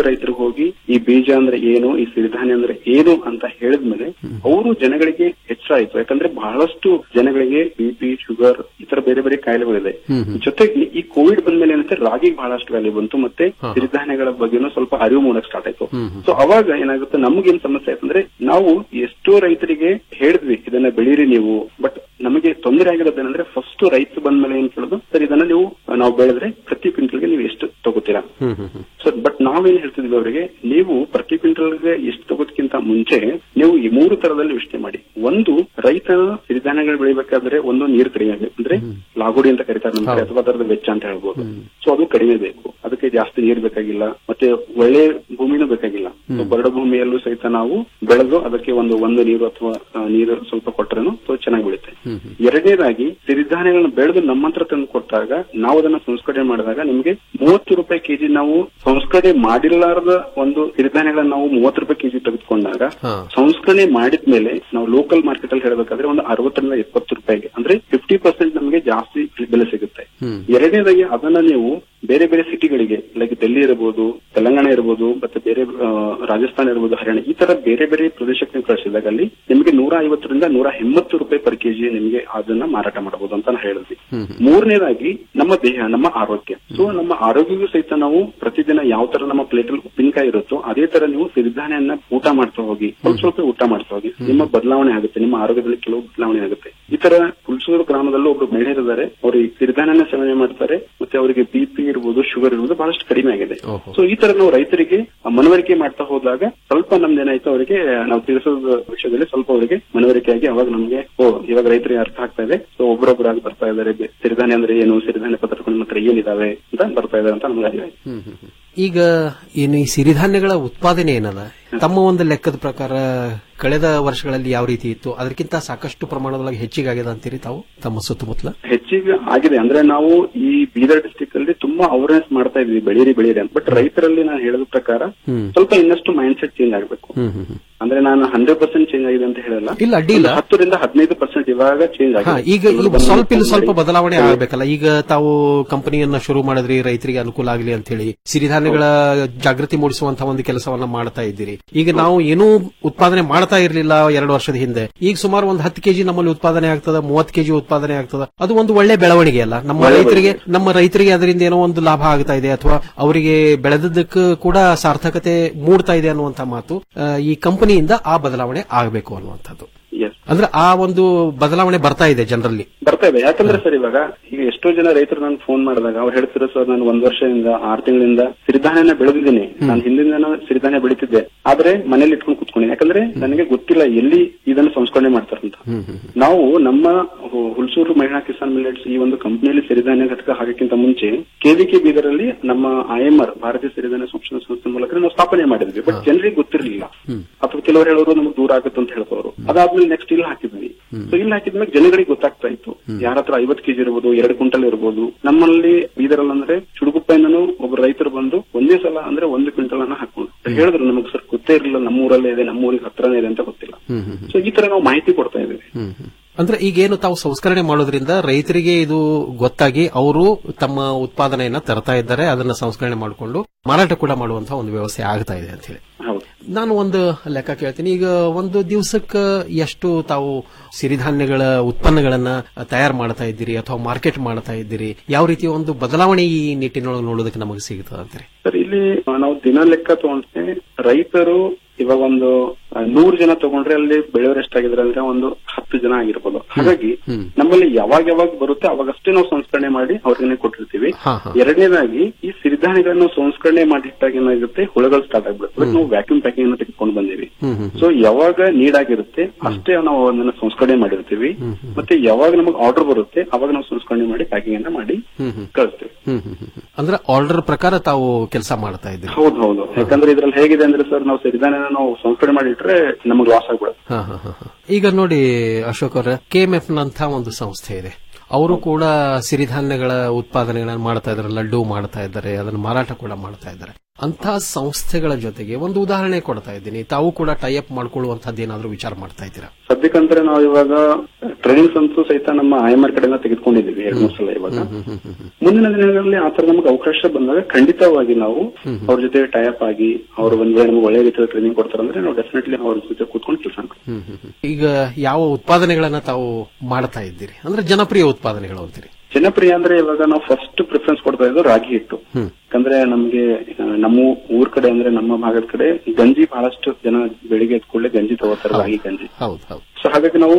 ಲೋಕಲ್ ರೈತರಿಗೆ ಹೋಗಿ ಈ ಬೀಜ ಅಂದ್ರೆ ಏನು ಈ ಸಿರಿಧಾನ್ಯ ಅಂದ್ರೆ ಏನು ಅಂತ ಹೇಳಿದ್ಮೇಲೆ ಅವರು ಜನಗಳಿಗೆ ಹೆಚ್ಚಾಯ್ತು ಯಾಕಂದ್ರೆ ಬಹಳಷ್ಟು ಜನಗಳಿಗೆ ಬಿ ಪಿ ಶುಗರ್ ಈ ತರ ಬೇರೆ ಬೇರೆ ಕಾಯಿಲೆಗಳಿದೆ ಜೊತೆಗೆ ಈ ಕೋವಿಡ್ ಬಂದ್ಮೇಲೆ ಏನಂತೆ ರಾಗಿಗೆ ಬಹಳಷ್ಟು ವ್ಯಾಲ್ಯೂ ಬಂತು ಮತ್ತೆ ಸಿರಿಧಾನ್ಯಗಳ ಬಗ್ಗೆನೂ ಸ್ವಲ್ಪ ಅರಿವು ಮೂಡಕ್ ಸ್ಟಾರ್ಟ್ ಆಯ್ತು ಸೊ ಅವಾಗ ಏನಾಗುತ್ತೆ ನಮ್ಗೇನ್ ಸಮಸ್ಯೆ ಆಯ್ತಂದ್ರೆ ನಾವು ಎಷ್ಟೋ ರೈತರಿಗೆ ಹೇಳಿದ್ವಿ ಇದನ್ನ ಬೆಳೀರಿ ನೀವು ಬಟ್ ನಮಗೆ ತೊಂದರೆ ಆಗಿರೋದೇನಂದ್ರೆ ಫಸ್ಟ್ ರೈತ ಬಂದ್ಮೇಲೆ ಏನ್ ಕೇಳೋದು ಸರ್ ಇದನ್ನ ನೀವು ನಾವು ಬೆಳೆದ್ರೆ ಪ್ರತಿ ಕ್ವಿಂಟಲ್ಗೆ ನೀವು ಎಷ್ಟು ತಗೋತೀರಾ ಸೊ ಬಟ್ ನಾವೇನ್ ಹೇಳ್ತಿದ್ವಿ ಅವರಿಗೆ ನೀವು ಪ್ರತಿ ಕ್ವಿಂಟಲ್ಗೆ ಎಷ್ಟು ತಗೋದಕ್ಕಿಂತ ಮುಂಚೆ ನೀವು ಈ ಮೂರು ತರದಲ್ಲಿ ಯೋಚನೆ ಮಾಡಿ ಒಂದು ರೈತರು ಸಿರಿಧಾನ್ಯಗಳು ಬೆಳಿಬೇಕಾದ್ರೆ ಒಂದು ನೀರು ಕಡಿಮೆ ಬೇಕು ಅಂದ್ರೆ ಲಾಗುಡಿ ಅಂತ ಕರೀತಾರೆ ನಮ್ಮ ಕಡೆ ಅಥವಾ ಅದರದ ವೆಚ್ಚ ಅಂತ ಹೇಳ್ಬೋದು ಸೊ ಅದು ಕಡಿಮೆ ಬೇಕು ಅದಕ್ಕೆ ಜಾಸ್ತಿ ನೀರು ಬೇಕಾಗಿಲ್ಲ ಮತ್ತೆ ಒಳ್ಳೆ ಭೂಮಿನೂ ಬೇಕಾಗಿಲ್ಲ So ಬರಡು ಭೂಮಿಯಲ್ಲೂ ಸಹಿತ ನಾವು ಬೆಳೆದು ಅದಕ್ಕೆ ಒಂದು ಒಂದು ನೀರು ಅಥವಾ ಆ, ನೀರು ಸ್ವಲ್ಪ ಕೊಟ್ಟರೇನು ಸೊ ಚೆನ್ನಾಗಿ ಬೆಳುತ್ತೆ ಎರಡನೇದಾಗಿ ಸಿರಿಧಾನ್ಯಗಳನ್ನ ಬೆಳೆದು ನಮ್ಮ ಹತ್ರ ತಂದು ಕೊಟ್ಟಾಗ ನಾವು ಅದನ್ನ ಸಂಸ್ಕರಣೆ ಮಾಡಿದಾಗ ನಿಮಗೆ ಮೂವತ್ತು ರೂಪಾಯಿ ಕೆಜಿ ನಾವು ಸಂಸ್ಕರಣೆ ಮಾಡಿರ್ಲಾರದ ಒಂದು ಸಿರಿಧಾನ್ಯಗಳನ್ನ ನಾವು ಮೂವತ್ತು ರೂಪಾಯಿ ಕೆಜಿ ತೆಗೆದುಕೊಂಡಾಗ ಸಂಸ್ಕರಣೆ ಮಾಡಿದ್ಮೇಲೆ ನಾವು ಲೋಕಲ್ ಮಾರ್ಕೆಟ್ ಅಲ್ಲಿ ಹೇಳಬೇಕಾದ್ರೆ ಒಂದು ಅರವತ್ತರಿಂದ ಎಪ್ಪತ್ತು ರೂಪಾಯಿಗೆ ಅಂದ್ರೆ ಫಿಫ್ಟಿ ಪರ್ಸೆಂಟ್ ನಮಗೆ ಜಾಸ್ತಿ ಬೆಲೆ ಸಿಗುತ್ತೆ ಎರಡನೇದಾಗಿ ಅದನ್ನ ನೀವು ಬೇರೆ ಬೇರೆ ಸಿಟಿಗಳಿಗೆ ಲೈಕ್ ಡೆಲ್ಲಿ ಇರಬಹುದು ತೆಲಂಗಾಣ ಇರಬಹುದು ಮತ್ತೆ ಬೇರೆ ಆ, ರಾಜಸ್ಥಾನ ಇರಬಹುದು ಹರಿಯಾಣ ಈ ತರ ಬೇರೆ ಬೇರೆ ಪ್ರದೇಶಕ್ಕೆ ನೀವು ಕಳಿಸಿದಾಗ ಅಲ್ಲಿ ನಿಮಗೆ ನೂರ ಐವತ್ತರಿಂದ ನೂರ ಎಂಬತ್ತು ರೂಪಾಯಿ ಪರ್ ಕೆಜಿ ನಿಮಗೆ ಅದನ್ನ ಮಾರಾಟ ಮಾಡಬಹುದು ಅಂತ ನಾನು ಹೇಳಿದ್ವಿ ಮೂರನೇದಾಗಿ ನಮ್ಮ ದೇಹ ನಮ್ಮ ಆರೋಗ್ಯ ಸೊ ನಮ್ಮ ಆರೋಗ್ಯಕ್ಕೂ ಸಹಿತ ನಾವು ಪ್ರತಿದಿನ ಯಾವ ತರ ನಮ್ಮ ಪ್ಲೇಟ್ ಅಲ್ಲಿ ಉಪ್ಪಿನಕಾಯಿ ಇರುತ್ತೋ ಅದೇ ತರ ನೀವು ಸಿರಿಧಾನ್ಯನ್ನ ಊಟ ಮಾಡ್ತಾ ಹೋಗಿ ಸ್ವಲ್ಪ ಸ್ವಲ್ಪ ಊಟ ಮಾಡ್ತಾ ಹೋಗಿ ನಿಮ್ಮ ಬದಲಾವಣೆ ಆಗುತ್ತೆ ನಿಮ್ಮ ಆರೋಗ್ಯದಲ್ಲಿ ಕೆಲವು ಬದಲಾವಣೆ ಆಗುತ್ತೆ ಈ ತರ ಹುಲ್ಸೂರು ಗ್ರಾಮದಲ್ಲೂ ಒಬ್ರು ಮಹಿಳೆಯರು ಇದ್ದಾರೆ ಅವರು ಈ ಸಿರಿಧಾನ್ಯನ ಸೇವನೆ ಮಾಡ್ತಾರೆ ಮತ್ತೆ ಅವರಿಗೆ ಬಿ ಪಿ ಇರ್ಬೋದು ಶುಗರ್ ಇರ್ಬೋದು ಬಹಳಷ್ಟು ಕಡಿಮೆ ಆಗಿದೆ ಸೊ ಈ ತರ ನಾವು ರೈತರಿಗೆ ಮನವರಿಕೆ ಮಾಡ್ತಾ ಹೋದಾಗ ಸ್ವಲ್ಪ ನಮ್ದೇನಾಯ್ತು ಅವರಿಗೆ ನಾವು ತಿಳಿಸೋದ ವಿಷಯದಲ್ಲಿ ಸ್ವಲ್ಪ ಅವರಿಗೆ ಮನವರಿಕೆ ಆಗಿ ಅವಾಗ ನಮ್ಗೆ ಓ ಇವಾಗ ರೈತರಿಗೆ ಅರ್ಥ ಆಗ್ತಾ ಇದೆ ಸೊ ಒಬ್ಬರೊಬ್ಬರಾಗಿ ಬರ್ತಾ ಇದ್ದಾರೆ ಬೆ- ಸಿರಿಧಾನ್ಯ ಅಂದ್ರೆ ಏನು ಸಿರಿಧಾನ್ಯ ಪದಾರ್ಥಗಳು ಮಾತ್ರ ಏನಿದಾವೆ ಅಂತ ಬರ್ತಾ ಇದಾರೆ ಅಂತ ನಮ್ಗೆ ಅರಿವಾಯ್ತು ಈಗ ಏನು ಈ ಸಿರಿಧಾನ್ಯಗಳ ಉತ್ಪಾದನೆ ಏನದ ತಮ್ಮ ಒಂದು ಲೆಕ್ಕದ ಪ್ರಕಾರ ಕಳೆದ ವರ್ಷಗಳಲ್ಲಿ ಯಾವ ರೀತಿ ಇತ್ತು ಅದಕ್ಕಿಂತ ಸಾಕಷ್ಟು ಪ್ರಮಾಣದೊಳಗೆ ಹೆಚ್ಚಿಗೆ ಆಗಿದೆ ಅಂತೀರಿ ತಾವು ತಮ್ಮ ಸುತ್ತಮುತ್ತಲ ಹೆಚ್ಚಿಗೆ ಆಗಿದೆ ಅಂದ್ರೆ ನಾವು ಈ ಬೀದರ್ ಡಿಸ್ಟಿಕ್ ಅಲ್ಲಿ ತುಂಬಾ ಅವೇರ್ನೆಸ್ ಮಾಡ್ತಾ ಇದೀವಿ ಬೆಳೀರಿ ಬೆಳೀರಿ ಅಂತ ಬಟ್ ರೈತರಲ್ಲಿ ನಾನು ಹೇಳಿದ ಪ್ರಕಾರ ಸ್ವಲ್ಪ ಇನ್ನಷ್ಟು ಮೈಂಡ್ ಸೆಟ್ ಚೇಂಜ್ ಆಗಬೇಕು ಅಂದ್ರೆ ನಾನು ಹಂಡ್ರೆಡ್ ಪರ್ಸೆಂಟ್ ಚೇಂಜ್ ಆಗಿದೆ ಅಂತ ಹೇಳಲ್ಲ ಇಲ್ಲ, ಅಡ್ಡಿ ಇಲ್ಲ. ಒಂದು ಹತ್ತರಿಂದ ಹದಿನೈದು ಪರ್ಸೆಂಟ್ ಇವಾಗ ಚೇಂಜ್ ಹಾ, ಆಗಿದೆ ಈಗ ಈಗ ಸ್ವಲ್ಪ ಇಲ್ಲಿ ಸ್ವಲ್ಪ ಬದಲಾವಣೆ ಆಗಬೇಕಲ್ಲ ಈಗ ತಾವು ಕಂಪನಿಯನ್ನ ಶುರು ಮಾಡಿದ್ರಿ ರೈತರಿಗೆ ಅನುಕೂಲ ಆಗಲಿ ಅಂತ ಹೇಳಿ ಸಿರಿಧಾನ್ಯಗಳ ಜಾಗೃತಿ ಮೂಡಿಸುವಂತಹ ಒಂದು ಕೆಲಸವನ್ನ ಮಾಡ್ತಾ ಇದ್ದೀರಿ ಈಗ ನಾವು ಏನೂ ಉತ್ಪಾದನೆ ಮಾಡ್ತಾ ಇರಲಿಲ್ಲ ಎರಡು ವರ್ಷದ ಹಿಂದೆ ಈಗ ಸುಮಾರು ಒಂದು ಹತ್ತು ಕೆಜಿ ನಮ್ಮಲ್ಲಿ ಉತ್ಪಾದನೆ ಆಗ್ತದ ಮೂವತ್ತು ಕೆಜಿ ಉತ್ಪಾದನೆ ಆಗ್ತದ ಅದು ಒಂದು ಒಳ್ಳೆ ಬೆಳವಣಿಗೆ ಅಲ್ಲ ನಮ್ಮ ರೈತರಿಗೆ ನಮ್ಮ ರೈತರಿಗೆ ಅದರಿಂದ ಏನೋ ಒಂದು ಲಾಭ ಆಗ್ತಾ ಇದೆ ಅಥವಾ ಅವರಿಗೆ ಬೆಳೆದದ್ದಕ್ಕೂ ಕೂಡ ಸಾರ್ಥಕತೆ ಮೂಡ್ತಾ ಇದೆ ಅನ್ನುವಂತ ಮಾತು ಆ, ಈ ಕಂಪನಿಯಿಂದ ಆ ಬದಲಾವಣೆ ಆಗಬೇಕು ಅನ್ನುವಂಥದ್ದು Yes. ಅಂದ್ರೆ ಆ ಒಂದು ಬದಲಾವಣೆ ಬರ್ತಾ ಇದೆ ಜನರಲ್ಲಿ ಬರ್ತಾ ಇದೆ ಯಾಕಂದ್ರೆ ಸರ್ ಇವಾಗ ಈಗ ಎಷ್ಟೋ ಜನ ರೈತರು ನಾನು ಫೋನ್ ಮಾಡಿದಾಗ ಅವ್ರು ಹೇಳ್ತಿರೋ ಸರ್ ನಾನು ಒಂದ್ ವರ್ಷದಿಂದ ಆರು ತಿಂಗಳಿಂದ ಸಿರಿಧಾನ್ಯನ ಬೆಳೆದಿದ್ದೀನಿ ನಾನು ಹಿಂದಿನ ಸಿರಿಧಾನ್ಯ ಬೆಳಿತಿದ್ದೆ ಆದ್ರೆ ಮನೇಲಿ ಇಟ್ಕೊಂಡು ಕುತ್ಕೊಂಡಿದ್ದೀನಿ ಯಾಕಂದ್ರೆ ನನಗೆ ಗೊತ್ತಿಲ್ಲ ಎಲ್ಲಿ ಇದನ್ನು ಸಂಸ್ಕರಣೆ ಮಾಡ್ತಾರಂತ ನಾವು ನಮ್ಮ ಹು- ಹುಲ್ಸೂರು ಮಹಿಳಾ ಕಿಸಾನ್ ಮಿಲೆಟ್ಸ್ ಈ ಒಂದು ಕಂಪನಿಯಲ್ಲಿ ಸಿರಿಧಾನ್ಯ ಘಟಕ ಹಾಕಕ್ಕಿಂತ ಮುಂಚೆ ಕೆವಿಕೆ ಬೀದರಲ್ಲಿ ನಮ್ಮ ಐಎಂಆರ್ ಭಾರತೀಯ ಸಿರಿಧಾನ್ಯ ಸಂಶೋಧನಾ ಸಂಸ್ಥೆ ಮೂಲಕ ನಾವು ಸ್ಥಾಪನೆ ಮಾಡಿದ್ವಿ ಬಟ್ ಜನರಿಗೆ ಗೊತ್ತಿರಲಿಲ್ಲ ಅಥವಾ ಕೆಲವರು ಹೇಳೋರು ನಮಗೆ ದೂರ ಆಗುತ್ತೆ ಅಂತ ಹೇಳ್ತವ್ರು ಅದಾದ್ಮೇಲೆ ನೆಕ್ಸ್ಟ್ ಇಲ್ಲಿ ಹಾಕಿದ್ವಿ ಸೊ ಇಲ್ಲಿ ಹಾಕಿದ್ಮೇಲೆ ಜನಗಳಿಗೆ ಗೊತ್ತಾಗ್ತಾ ಇತ್ತು ಯಾರ ಹತ್ರ ಐವತ್ತು ಕೆಜಿ ಇರ್ಬೋದು ಎರಡು ಕ್ವಿಂಟಲ್ ಇರ್ಬೋದು ನಮ್ಮಲ್ಲಿ ಬೀದರಲ್ಲಿ ಅಂದ್ರೆ ಚುಡುಗುಪ್ಪೆಯಿಂದನೂ ಒಬ್ಬ ರೈತರು ಬಂದು ಒಂದೇ ಸಲ ಅಂದ್ರೆ ಒಂದು ಕ್ವಿಂಟಲ್ ಅನ್ನ ಹಾಕೊಂಡು ಹೇಳಿದ್ರು ನಮಗೆ ಸರ್ ಗೊತ್ತೇ ಇರಲಿಲ್ಲ ನಮ್ಮೂರಲ್ಲೇ ಇದೆ ನಮ್ಮೂರಿಗೆ ಹತ್ರನೇ ಇದೆ ಅಂತ ಗೊತ್ತಿಲ್ಲ ಸೊ ಈ ತರ ನಾವು ಮಾಹಿತಿ ಕೊಡ್ತಾ ಇದ್ದೀವಿ ಅಂದ್ರೆ ಈಗೇನು ತಾವು ಸಂಸ್ಕರಣೆ ಮಾಡೋದ್ರಿಂದ ರೈತರಿಗೆ ಇದು ಗೊತ್ತಾಗಿ ಅವರು ತಮ್ಮ ಉತ್ಪಾದನೆಯನ್ನ ತರ್ತಾ ಇದ್ದಾರೆ ಅದನ್ನ ಸಂಸ್ಕರಣೆ ಮಾಡಿಕೊಂಡು ಮಾರಾಟ ಕೂಡ ಮಾಡುವಂತಹ ಒಂದು ವ್ಯವಸ್ಥೆ ಆಗ್ತಾ ಇದೆ ಅಂತ ಹೇಳಿ ಹೌದು ನಾನು ಒಂದು ಲೆಕ್ಕ ಕೇಳ್ತೀನಿ ಈಗ ಒಂದು ದಿವಸಕ್ಕೆ ಎಷ್ಟು ತಾವು ಸಿರಿಧಾನ್ಯಗಳ ಉತ್ಪನ್ನಗಳನ್ನ ತಯಾರು ಮಾಡ್ತಾ ಇದ್ದೀರಿ ಅಥವಾ ಮಾರ್ಕೆಟ್ ಮಾಡ್ತಾ ಇದ್ದೀರಿ ಯಾವ ರೀತಿಯ ಒಂದು ಬದಲಾವಣೆ ಈ ನಿಟ್ಟಿನೊಳಗೆ ನೋಡೋದಕ್ಕೆ ನಮಗೆ ಸಿಗುತ್ತದೆ ಅಂತಾರೆ ಸರ್ ಇಲ್ಲಿ ಆ, ನಾವು ದಿನ ಲೆಕ್ಕ ತಗೊಂಡ್ರೆ ರೈತರು ಇವಾಗ ಒಂದು ಆ, ನೂರು ಜನ ತಗೊಂಡ್ರೆ ಅಲ್ಲಿ ಬೆಳೆಯೋರು ಎಷ್ಟಾಗಿದ್ರೆ ಅಂದ್ರೆ ಒಂದು ಹತ್ತು ಜನ ಆಗಿರ್ಬೋದು ಹಾಗಾಗಿ ನಮ್ಮಲ್ಲಿ ಯಾವಾಗ ಯಾವಾಗ ಬರುತ್ತೆ ಅವಾಗಷ್ಟೇ ನಾವು ಸಂಸ್ಕರಣೆ ಮಾಡಿ ಅವ್ರಿಗೆ ಕೊಟ್ಟಿರ್ತೀವಿ ಎರಡನೇದಾಗಿ ಈ ಸಿರಿಧಾನ್ಯಗಳನ್ನು ಸಂಸ್ಕರಣೆ ಮಾಡಿಟ್ಟಾಗ ಏನಾಗುತ್ತೆ ಹುಳಗಳು ಸ್ಟಾರ್ಟ್ ಆಗ್ಬಿಡುತ್ತೆ ಅದಕ್ಕೆ ನಾವು ವ್ಯಾಕ್ಯೂಮ್ ಪ್ಯಾಕಿಂಗ್ ಅನ್ನು ತೆಗೆದುಕೊಂಡು ಬಂದೀವಿ ಸೊ ಯಾವಾಗ ನೀಡ್ ಆಗಿರುತ್ತೆ ಅಷ್ಟೇ ನಾವು ಅದನ್ನ ಸಂಸ್ಕರಣೆ ಮಾಡಿರ್ತೀವಿ ಮತ್ತೆ ಯಾವಾಗ ನಮಗೆ ಆರ್ಡರ್ ಬರುತ್ತೆ ಅವಾಗ ನಾವು ಸಂಸ್ಕರಣೆ ಮಾಡಿ ಪ್ಯಾಕಿಂಗ್ ಅನ್ನ ಮಾಡಿ ಕಳಿಸ್ತೀವಿ ಅಂದ್ರೆ ಆರ್ಡರ್ ಪ್ರಕಾರ ತಾವು ಕೆಲಸ ಮಾಡ್ತಾ ಇದ್ದೀರಿ ಹೌದು ಹೌದು ಯಾಕಂದ್ರೆ ಇದ್ರಲ್ಲಿ ಹೇಗಿದೆ ಅಂದ್ರೆ ಸರ್ ನಾವು ಸಿರಿಧಾನ್ಯನ ನಾವು ಸಂಸ್ಕರಣೆ ಮಾಡಿಟ್ರೆ ನಮಗೆ ಲಾಸ್ ಆಗ್ಬಿಡುತ್ತೆ ಹಾ, ಹಾ, ಹಾ, ಹಾ. ಈಗ ನೋಡಿ ಅಶೋಕ್ ಅವರ ಕೆಎಂಎಫ್ ನಂತ ಒಂದು ಸಂಸ್ಥೆ ಇದೆ ಅವರು ಕೂಡ ಸಿರಿಧಾನ್ಯಗಳ ಉತ್ಪಾದನೆಗಳನ್ನು ಮಾಡ್ತಾ ಇದ್ದಾರೆ ಲಡ್ಡು ಮಾಡ್ತಾ ಇದ್ದಾರೆ ಅದನ್ನು ಮಾರಾಟ ಕೂಡ ಮಾಡ್ತಾ ಇದ್ದಾರೆ ಅಂತಹ ಸಂಸ್ಥೆಗಳ ಜೊತೆಗೆ ಒಂದು ಉದಾಹರಣೆ ಕೊಡ್ತಾ ಇದ್ದೀನಿ ತಾವು ಕೂಡ ಟೈಅಪ್ ಮಾಡ್ಕೊಳ್ಳುವಂತಹದ್ದು ಏನಾದರೂ ವಿಚಾರ ಮಾಡ್ತಾ ಇದ್ದೀರಾ ಸದ್ಯಕ್ಕಂದ್ರೆ ನಾವು ಇವಾಗ ಟ್ರೈನಿಂಗ್ಸ್ ಅಂತೂ ಸಹಿತ ನಮ್ಮ ಐಎಂಆರ್ ಕಡೆಯಿಂದ ತೆಗೆದುಕೊಂಡಿದ್ದೀವಿ ಎರಡು ಮೂರು ಸಲ ಇವಾಗ ಮುಂದಿನ ದಿನಗಳಲ್ಲಿ ಆ ತರ ನಮಗೆ ಅವಕಾಶ ಬಂದಾಗ ಖಂಡಿತವಾಗಿ ನಾವು ಅವ್ರ ಜೊತೆ ಟೈಅಪ್ ಆಗಿ ಅವ್ರು ಒಂದ್ ವೇಳೆ ನಮಗೆ ಒಳ್ಳೆ ರೀತಿಯ ಟ್ರೈನಿಂಗ್ ಕೊಡ್ತಾರೆ ಅಂದ್ರೆ ನಾವು ಡೆಫಿನೆಟ್ಲಿ ಅವ್ರ ಜೊತೆ ಕೂತ್ಕೊಂಡು ಕೆಲಸ ಮಾಡ್ತೀವಿ ಈಗ ಯಾವ ಉತ್ಪಾದನೆಗಳನ್ನ ತಾವು ಮಾಡ್ತಾ ಇದ್ದೀರಿ ಅಂದ್ರೆ ಜನಪ್ರಿಯ ಉತ್ಪಾದನೆಗಳು ಅಂತೀರಿ ಜನಪ್ರಿಯ ಅಂದ್ರೆ ಇವಾಗ ನಾವು ಫಸ್ಟ್ ಪ್ರಿಫರೆನ್ಸ್ ಕೊಡ್ತಾ ಇದ್ದು ರಾಗಿ ಹಿಟ್ಟು ಯಾಕಂದ್ರೆ ನಮ್ಗೆ ಆ, ನಮ್ಮ ಊರ್ ಕಡೆ ಅಂದ್ರೆ ನಮ್ಮ ಭಾಗದ ಕಡೆ ಗಂಜಿ ಬಹಳಷ್ಟು ಜನ ಬೆಳಿಗ್ಗೆ ಎದ್ದ ಕೂಡಲೇ ಗಂಜಿ ತಗೋತಾರೆ ರಾಗಿ ಗಂಜಿ ಹೌದು ಹೌದು ಸೊ ಹಾಗಾಗಿ ನಾವು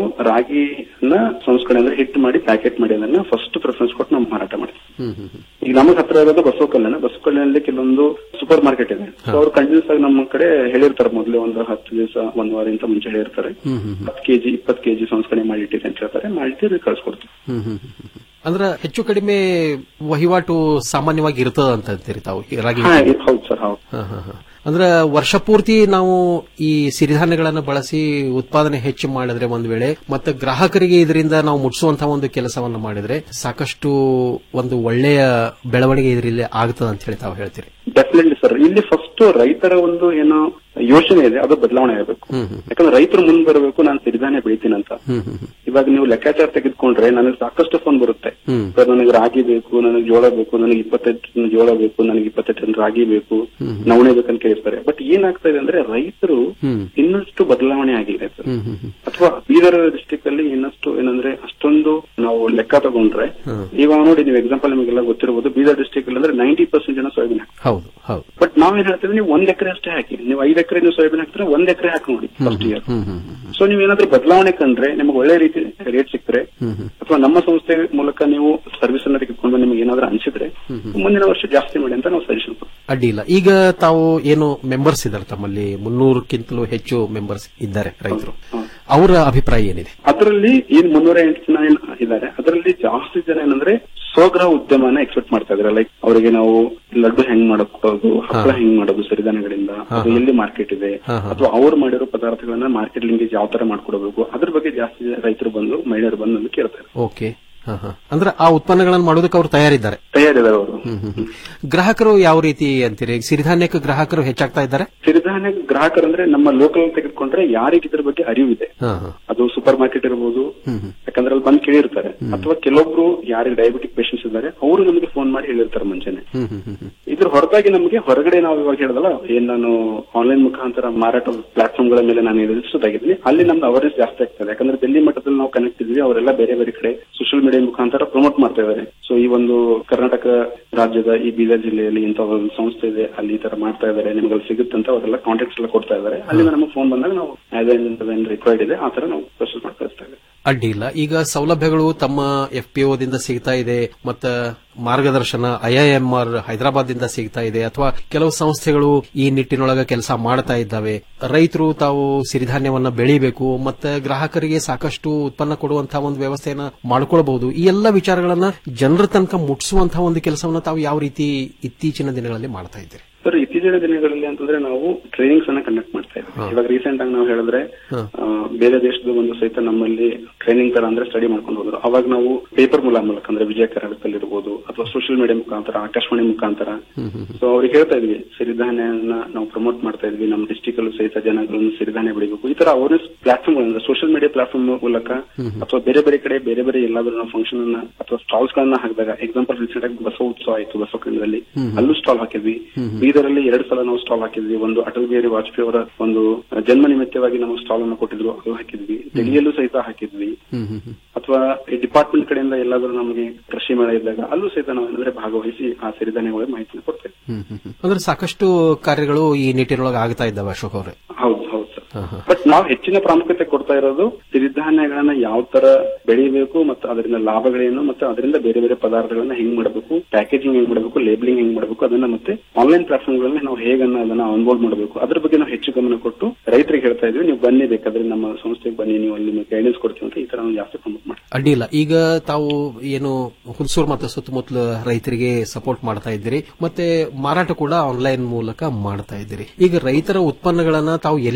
ರಾಗಿನ ಸಂಸ್ಕರಣೆ ಅಂದ್ರೆ ಹಿಟ್ಟು ಮಾಡಿ ಪ್ಯಾಕೆಟ್ ಮಾಡಿ ಅದನ್ನ ಫಸ್ಟ್ ಪ್ರಿಫರೆನ್ಸ್ ಕೊಟ್ಟು ನಾವು ಮಾರಾಟ ಮಾಡ್ತೀವಿ ಹ್ಮ್ ಹ್ಮ್ ಹ್ಮ್. ಈಗ ನಮಗೆ ಹತ್ರ ಇರೋದು ಬಸವ ಕಲ್ಯಾಣ ಬಸವ ಕಲ್ಯಾಣದಲ್ಲಿ ಕೆಲವೊಂದು ಸೂಪರ್ ಮಾರ್ಕೆಟ್ ಇದೆ ಸೊ ಅವ್ರು ಕಂಟಿನ್ಯೂಸ್ ಆಗಿ ನಮ್ಮ ಕಡೆ ಹೇಳಿರ್ತಾರೆ ಮೊದಲೇ ಒಂದು ಹತ್ತು ದಿವಸ ಒಂದ್ ವಾರ ಇಂತ ಮುಂಚೆ ಹೇಳಿರ್ತಾರೆ ಹ್ಮ್ ಹ್ಮ್ ಹ್ಮ್. ಹತ್ತು ಕೆಜಿ ಇಪ್ಪತ್ತು ಕೆಜಿ ಸಂಸ್ಕರಣೆ ಮಾಡಿಟ್ಟಿದೆ ಅಂತ ಹೇಳ್ತಾರೆ ಮಾಡಿಟ್ಟು ಕಳ್ಸಿಕೊಡ್ತೀವಿ ಹ್ಮ್ ಹ್ಮ್ ಹ್ಮ್ ಹ್ಮ್. ಅಂದ್ರೆ ಹೆಚ್ಚು ಕಡಿಮೆ ವಹಿವಾಟು ಸಾಮಾನ್ಯವಾಗಿ ಇರ್ತದ ಅಂತ ಅಂತೀರಿ ತಾವು ಈ ರಾಗಿ ಹಾ ಇದು ಹೌದು ಸರ್ ಹೌದು ಹಾ, ಹಾ, ಹಾ. ಅಂದ್ರೆ ವರ್ಷ ಪೂರ್ತಿ ನಾವು ಈ ಸಿರಿಧಾನ್ಯಗಳನ್ನು ಬಳಸಿ ಉತ್ಪಾದನೆ ಹೆಚ್ಚು ಮಾಡಿದ್ರೆ ಒಂದ್ ವೇಳೆ ಮತ್ತೆ ಗ್ರಾಹಕರಿಗೆ ಇದರಿಂದ ನಾವು ಮುಟ್ಟಿಸುವಂತಹ ಒಂದು ಕೆಲಸವನ್ನ ಮಾಡಿದ್ರೆ ಸಾಕಷ್ಟು ಒಂದು ಒಳ್ಳೆಯ ಬೆಳವಣಿಗೆ ಇದರಲ್ಲಿ ಆಗ್ತದ ಅಂತ ಹೇಳಿ ತಾವು ಹೇಳ್ತೀರಿ ಡೆಫಿನೆಟ್ಲಿ ಸರ್ ಇಲ್ಲಿ ಫಸ್ಟ್ ರೈತರ ಒಂದು ಏನೋ ಯೋಚನೆ ಇದೆ ಅದು ಬದಲಾವಣೆ ಆಗಬೇಕು ಹ್ಮ್ ಹ್ಮ್ ಯಾಕಂದ್ರೆ ರೈತರು ಮುಂದೆ ಬರಬೇಕು ನಾನು ಸಿರಿಧಾನ್ಯ ಬೆಳಿತೀನಿ ಅಂತ ಹ್ಮ್ ಹ್ಮ್ ಹ್ಮ್. ಇವಾಗ ನೀವು ಲೆಕ್ಕಾಚಾರ ತೆಗೆದುಕೊಂಡ್ರೆ ನನಗೆ ಸಾಕಷ್ಟು ಫೋನ್ ಬರುತ್ತೆ ಹ್ಮ್. ಸರ್ ನನಗೆ ರಾಗಿ ಬೇಕು ನನಗೆ ಜೋಳ ಬೇಕು ನನಗೆ ಇಪ್ಪತ್ತೆಂಟು ಟನ್ ಜೋಳ ಬೇಕು ನನಗೆ ಇಪ್ಪತ್ತೆಂಟು ಟನ್ ರಾಗಿ ಬೇಕು ಹ್ಮ್. ನವಣೆ ಬೇಕಂತ ಕೇಳಿರ್ತಾರೆ ಬಟ್ ಏನಾಗ್ತಾ ಇದೆ ಅಂದ್ರೆ ರೈತರು ಹ್ಮ್. ಇನ್ನಷ್ಟು ಬದಲಾವಣೆ ಆಗಿದೆ ಸರ್ ಹ್ಮ್ ಹ್ಮ್ ಹ್ಮ್. ಅಥವಾ ಬೀದರ್ ಡಿಸ್ಟಿಕ್ ಅಲ್ಲಿ ಇನ್ನಷ್ಟು ಏನಂದ್ರೆ ಅಷ್ಟೊಂದು ನಾವು ಲೆಕ್ಕ ತಗೊಂಡ್ರೆ ಹ್ಮ್. ಇವಾಗ ನೋಡಿ ನೀವು ಎಕ್ಸಾಂಪಲ್ ನಿಮಗೆಲ್ಲ ಗೊತ್ತಿರಬಹುದು ಬೀದರ್ ಡಿಸ್ಟಿಕ್ ಅಲ್ಲಿ ಅಂದ್ರೆ ನೈಂಟಿ ಪರ್ಸೆಂಟ್ ಜನ ಸೋಯಾಬೀನ್ ಹಾಕ್ತಾರೆ ಹೌದು ಹೌದು ಬಟ್ ನಾವೇನ್ ಹೇಳ್ತೀವಿ ನೀವು ಒಂದ್ ಎಕರೆ ಅಷ್ಟೇ ಹಾಕಿ ನೀವು ಐದು ಎಕರೆ ನೀವು ಸೋಯಾಬೀನ್ ಹಾಕ್ತಾರೆ ಒಂದ್ ಎಕರೆ ಹಾಕಿ ನೋಡಿ first year hmm hmm hmm. So ನೀವು ಏನಾದ್ರೂ ಬದಲಾವಣೆ ಕಂಡ್ರೆ ನಿಮ್ಗೆ ಒಳ್ಳೆ ರೀತಿ ರೇಟ್ ಸಿಕ್ಕರೆ ಹ್ಮ್ ಹ್ಮ್. ಅಥವಾ ನಮ್ಮ ಸಂಸ್ಥೆ ಮೂಲಕ ನೀವು ಸರ್ವಿಸ್ ಅನ್ನ ತೆಗೆದುಕೊಂಡು ನಿಮ್ಗೆ ಏನಾದ್ರೂ ಅನ್ಸಿದ್ರೆ ಮುಂದಿನ ವರ್ಷ ಜಾಸ್ತಿ ಮಾಡಿ ಅಂತ ನಾವು ಸಜೆಷನ್ ಕೊಡ್ತೀವಿ ಅಡ್ಡಿ ಇಲ್ಲ ಈಗ ತಾವು ಏನು ಮೆಂಬರ್ಸ್ ಇದ್ದಾರೆ ತಮ್ಮಲ್ಲಿ ಮುನ್ನೂರಕ್ಕಿಂತಲೂ ಹೆಚ್ಚು ಮೆಂಬರ್ಸ್ ಇದ್ದಾರೆ ರೈತರು ಅವರ ಅಭಿಪ್ರಾಯ ಏನಿದೆ ಅದರಲ್ಲಿ ಏನ್ ಮುನ್ನೂರ ಎಂಟು ಜನ ಏನ್ ಇದ್ದಾರೆ ಅದರಲ್ಲಿ ಜಾಸ್ತಿ ಜನ ಏನಂದ್ರೆ ಸ್ವಗೃಹ ಉದ್ಯಮನ ಎಕ್ಸ್ಪೆಕ್ಟ್ ಮಾಡ್ತಾ ಇದಾರೆ ಲೈಕ್ ಅವರಿಗೆ ನಾವು ಲಡ್ಡು ಹೆಂಗ್ ಮಾಡೋದು ಹಪ್ಪಳ ಹೆಂಗ್ ಮಾಡೋದು ಸಿರಿಧಾನ್ಯಗಳಿಂದ ಅದು ಎಲ್ಲಿ ಮಾರ್ಕೆಟ್ ಇದೆ ಹಾ, ಹಾ. ಅಥವಾ ಅವ್ರು ಮಾಡಿರೋ ಪದಾರ್ಥಗಳನ್ನ ಮಾರ್ಕೆಟ್ ಲಿಂಗೇಜ್ ಯಾವ ತರ ಮಾಡ್ಕೊಡಬೇಕು ಅದ್ರ ಬಗ್ಗೆ ಜಾಸ್ತಿ ರೈತರು ಬಂದು ಮಹಿಳೆಯರು ಬಂದು ನಮ್ಗೆ ಕೇಳ್ತಾರೆ ಓಕೆ ಹಾ, ಹಾ. ಅಂದ್ರೆ ಆ ಉತ್ಪನ್ನಗಳನ್ನು ಮಾಡೋದಕ್ಕೆ ಅವರು ತಯಾರಿದ್ದಾರೆ ತಯಾರಿದ್ದಾರೆ ಅವರು ಹ್ಮ್, ಹ್ಮ್, ಹ್ಮ್. ಗ್ರಾಹಕರು ಯಾವ ರೀತಿ ಅಂತೀರಿ ಈಗ ಸಿರಿಧಾನ್ಯಕ್ಕೆ ಗ್ರಾಹಕರು ಹೆಚ್ಚಾಗ್ತಾ ಇದ್ದಾರೆ ಸಿರಿಧಾನ್ಯ ಗ್ರಾಹಕರಂದ್ರೆ ನಮ್ಮ ಲೋಕಲ್ ತೆಗೆದುಕೊಂಡ್ರೆ ಯಾರಿಗೆ ಇದ್ರ ಬಗ್ಗೆ ಅರಿವಿದೆ ಹಾ, ಹಾ. ಅದು ಸೂಪರ್ ಮಾರ್ಕೆಟ್ ಇರಬಹುದು ಹ್ಮ್, ಹ್ಮ್. ಯಾಕಂದ್ರೆ ಅಲ್ಲಿ ಬಂದು ಕೇಳಿರ್ತಾರೆ ಅಥವಾ ಕೆಲವೊಬ್ರು ಯಾರಿಗೆ ಡಯಾಬಿಟಿಕ್ ಪೇಷಂಟ್ಸ್ ಇದ್ದಾರೆ ಅವರು ನಮಗೆ ಫೋನ್ ಮಾಡಿ ಹೇಳಿರ್ತಾರೆ ಮುಂಚೆನೆ ಹ್ಮ್, ಹ್ಮ್, ಹ್ಮ್, ಹ್ಮ್. ಇದ್ರ ಹೊರತಾಗಿ ನಮಗೆ ಹೊರಗಡೆ ನಾವು ಇವಾಗ ಹೇಳಿದಲ್ಲ ಏನ್ ನಾನು ಆನ್ಲೈನ್ ಮುಖಾಂತರ ಮಾರಾಟ ಪ್ಲಾಟ್ಫಾರ್ಮ್ ಗಳ ಮೇಲೆ ನಾನು ರಿಜಿಸ್ಟರ್ ಆಗಿದ್ದೀನಿ ಅಲ್ಲಿ ನಮ್ದು ಅವೇರ್ನೆಸ್ ಜಾಸ್ತಿ ಆಗ್ತದೆ ಯಾಕಂದ್ರೆ ಡೆಲ್ಲಿ ಮಟ್ಟದಲ್ಲಿ ನಾವು ಕನೆಕ್ಟ್ ಇದ್ವಿ ಅವರೆಲ್ಲ ಬೇರೆ ಬೇರೆ ಕಡೆ ಸೋಷಿಯಲ್ ಮೀಡಿಯಾ ಮುಖಾಂತರ ಪ್ರಮೋಟ್ ಮಾಡ್ತಾ ಇದ್ದಾರೆ ಸೊ ಈ ಒಂದು ಕರ್ನಾಟಕ ರಾಜ್ಯದ ಈ ಬೀದರ್ ಜಿಲ್ಲೆಯಲ್ಲಿ ಇಂಥ ಒಂದು ಸಂಸ್ಥೆ ಇದೆ ಅಲ್ಲಿ ಈ ತರ ಮಾಡ್ತಾ ಇದ್ದಾರೆ ನಿಮ್ಗೆ ಅಲ್ಲಿ ಸಿಗುತ್ತೆ ಅಂತ ಅವರೆಲ್ಲ ಕಾಂಟ್ಯಾಕ್ಟ್ಸ್ ಎಲ್ಲ ಕೊಡ್ತಾ ಇದ್ದಾರೆ ಅಲ್ಲಿಂದ ನಮಗೆ ಫೋನ್ ಬಂದಾಗ ನಾವು ಆಸ್ ರಿಕ್ವೈರ್ಡ್ ಇದೆ ಆ ತರ ನಾವು ಪ್ರೊಸೆಸ್ ಮಾಡ್ತಾ ಇರ್ತೇವೆ ಅಡ್ಡಿ ಇಲ್ಲ ಈಗ ಸೌಲಭ್ಯಗಳು ತಮ್ಮ ಎಫ್ ಪಿ ದಿಂದ ಸಿಗ್ತಾ ಇದೆ ಮತ್ತ ಮಾರ್ಗದರ್ಶನ ಐಐಎಂಆರ್ ಹೈದರಾಬಾದ್ ದಿಂದ ಸಿಗ್ತಾ ಇದೆ ಅಥವಾ ಕೆಲವು ಸಂಸ್ಥೆಗಳು ಈ ನಿಟ್ಟಿನೊಳಗ ಕೆಲಸ ಮಾಡ್ತಾ ಇದ್ದಾವೆ ರೈತರು ತಾವು ಸಿರಿಧಾನ್ಯವನ್ನ ಬೆಳಿಬೇಕು ಮತ್ತೆ ಗ್ರಾಹಕರಿಗೆ ಸಾಕಷ್ಟು ಉತ್ಪನ್ನ ಕೊಡುವಂತಹ ಒಂದು ವ್ಯವಸ್ಥೆಯನ್ನ ಮಾಡ್ಕೊಳ್ಬಹುದು ಈ ಎಲ್ಲ ವಿಚಾರಗಳನ್ನ ಜನರ ತನಕ ಮುಟ್ಟಿಸುವಂತಹ ಒಂದು ಕೆಲಸವನ್ನ ತಾವು ಯಾವ ರೀತಿ ಇತ್ತೀಚಿನ ದಿನಗಳಲ್ಲಿ ಮಾಡ್ತಾ ಇದ್ದೀರಿ ಸರ್ ಇತ್ತೀಚಿನ ದಿನಗಳಲ್ಲಿ ಅಂತಂದ್ರೆ ನಾವು ಟ್ರೈನಿಂಗ್ಸ್ ಅನ್ನ ಕಂಡಕ್ಟ್ ಮಾಡ್ತಾ ಇದ್ದೀವಿ ಇವಾಗ ರೀಸೆಂಟ್ ಆಗಿ ನಾವು ಹೇಳಿದ್ರೆ ಆ, ಬೇರೆ ದೇಶದ ಒಂದು ಸಹಿತ ನಮ್ಮಲ್ಲಿ ಟ್ರೈನಿಂಗ್ ತರ ಅಂದ್ರೆ ಸ್ಟಡಿ ಮಾಡ್ಕೊಂಡು ಹೋದ್ರು ಅವಾಗ ನಾವು ಪೇಪರ್ ಮೂಲ ಮೂಲಕ ಅಂದ್ರೆ ವಿಜಯ ಕರ್ನಾಟಕದಲ್ಲಿ ಇರ್ಬೋದು ಅಥವಾ ಸೋಷಿಯಲ್ ಮೀಡಿಯಾ ಮುಖಾಂತರ ಆಕಾಶವಾಣಿ ಮುಖಾಂತರ ಸೊ ಅವ್ರಿಗೆ ಹೇಳ್ತಾ ಇದ್ವಿ ಸಿರಿಧಾನ್ಯನ ನಾವು ಪ್ರಮೋಟ್ ಮಾಡ್ತಾ ಇದ್ವಿ ನಮ್ಮ ಡಿಸ್ಟಿಕ್ ಅಲ್ಲೂ ಸಹಿತ ಜನಗಳನ್ನು ಸಿರಿಧಾನ್ಯ ಬೆಳಿಬೇಕು ಈ ತರ ಅವೇರ್ನೆಸ್ ಪ್ಲಾಟ್ಫಾರ್ಮ್ ಅಂದ್ರೆ ಸೋಷಿಯಲ್ ಮೀಡಿಯಾ ಪ್ಲಾಟ್ಫಾರ್ಮ್ ಮೂಲಕ ಅಥವಾ ಬೇರೆ ಬೇರೆ ಕಡೆ ಬೇರೆ ಬೇರೆ ಎಲ್ಲಾದ್ರೂ ನಾವು ಫಂಕ್ಷನ್ ಅನ್ನ ಅಥವಾ ಸ್ಟಾಲ್ಸ್ ಗಳನ್ನ ಹಾಕಿದಾಗ ಎಕ್ಸಾಂಪಲ್ ರೀಸೆಂಟ್ ಆಗಿ ಬಸವ ಉತ್ಸವ ಆಯ್ತು ಬಸವ ಕನ್ನಡದಲ್ಲಿ ಅಲ್ಲೂ ಸ್ಟಾಲ್ ಹಾಕಿದ್ವಿ ಬೀದರಲ್ಲಿ ಎರಡು ಸಲ ನಾವು ಸ್ಟಾಲ್ ಹಾಕಿದ್ವಿ ಒಂದು ಅಟಲ್ ಬಿಹಾರಿ ವಾಜಪೇಯಿ ಅವರ ಒಂದು ಜನ್ಮ ನಿಮಿತ್ತವಾಗಿ ನಾವು ಸ್ಟಾಲ್ ಅನ್ನು ಕೊಟ್ಟಿದ್ರು ಅದು ಹಾಕಿದ್ವಿ ಡೆಲ್ಲಿಯಲ್ಲೂ ಸಹಿತ ಹಾಕಿದ್ವಿ ಅಥವಾ ಈ ಡಿಪಾರ್ಟ್ಮೆಂಟ್ ಕಡೆಯಿಂದ ಎಲ್ಲಾದ್ರೂ ನಮಗೆ ಕೃಷಿ ಮೇಳ ಇದ್ದಾಗ ಅಲ್ಲೂ ಸಹಿತ ನಾವು ಏನಂದ್ರೆ ಭಾಗವಹಿಸಿ ಆ ಸಿರಿಧಾನ್ಯಗಳ ಮಾಹಿತಿನ ಕೊಡ್ತೇವೆ ಅಂದ್ರೆ ಸಾಕಷ್ಟು ಕಾರ್ಯಗಳು ಈ ನಿಟ್ಟಿನೊಳಗೆ ಆಗ್ತಾ ಇದ್ದಾವೆ ಅಶೋಕ್ ಅವರೇ ಹೌದು ಹೌದು ಸರ್ ಬಟ್ ನಾವು ಹೆಚ್ಚಿನ ಪ್ರಾಮುಖ್ಯತೆ ಕೊಡ್ತಾ ಇರೋದು ಸಿರಿಧಾನ್ಯಗಳನ್ನ ಯಾವ ತರ ಬೆಳಿಬೇಕು ಮತ್ತು ಅದರಿಂದ ಲಾಭಗಳೇನು ಮತ್ತು ಅದರಿಂದ ಬೇರೆ ಬೇರೆ ಪದಾರ್ಥಗಳನ್ನ ಹೆಂಗ್ ಮಾಡಬೇಕು ಪ್ಯಾಕೇಜಿಂಗ್ ಹೆಂಗ್ ಮಾಡಬೇಕು ಲೇಬಲಿಂಗ್ ಹೆಂಗ್ ಮಾಡಬೇಕು ಅದನ್ನ ಮತ್ತೆ ಆನ್ಲೈನ್ ಪ್ಲಾಟ್ಫಾರ್ಮ್ ಗಳಲ್ಲಿ ನಾವು ಹೇಗನ್ನ ಅದನ್ನ ಅನ್ಬೋಲ್ಡ್ ಮಾಡಬೇಕು ಅದ್ರ ಬಗ್ಗೆ ನಾವು ಹೆಚ್ಚು ಗಮನ ಕೊಟ್ಟು ರೈತರಿಗೆ ಹೇಳ್ತಾ ಇದ್ವಿ ನೀವು ಬನ್ನಿ ಬೇಕಾದ್ರೆ ನಮ್ಮ ಸಂಸ್ಥೆಗೆ ಬನ್ನಿ ನೀವು ಅಲ್ಲಿ ನಿಮಗೆ ಗೈಡೆನ್ಸ್ ಕೊಡ್ತೀವಿ ಅಂತ ಈ ತರ ನಾವು ಜಾಸ್ತಿ ಪ್ರಮೋಟ್ ಮಾಡ್ತೀವಿ ಅಡ್ಡಿಲ್ಲ ಈಗ ತಾವು ಏನು ಹುಲ್ಸೂರು ಮತ್ತು ಸುತ್ತಮುತ್ತಲ ರೈತರಿಗೆ ಸಪೋರ್ಟ್ ಮಾಡ್ತಾ ಇದ್ದೀರಿ ಮತ್ತೆ ಮಾರಾಟ ಕೂಡ ಆನ್ಲೈನ್ ಮೂಲಕ ಮಾಡ್ತಾ ಇದ್ದೀರಿ ಈಗ ರೈತರ ಉತ್ಪನ್ನಗಳನ್ನ ತಾವು ಎಲ್ಲೇ ಇದ್ರೂ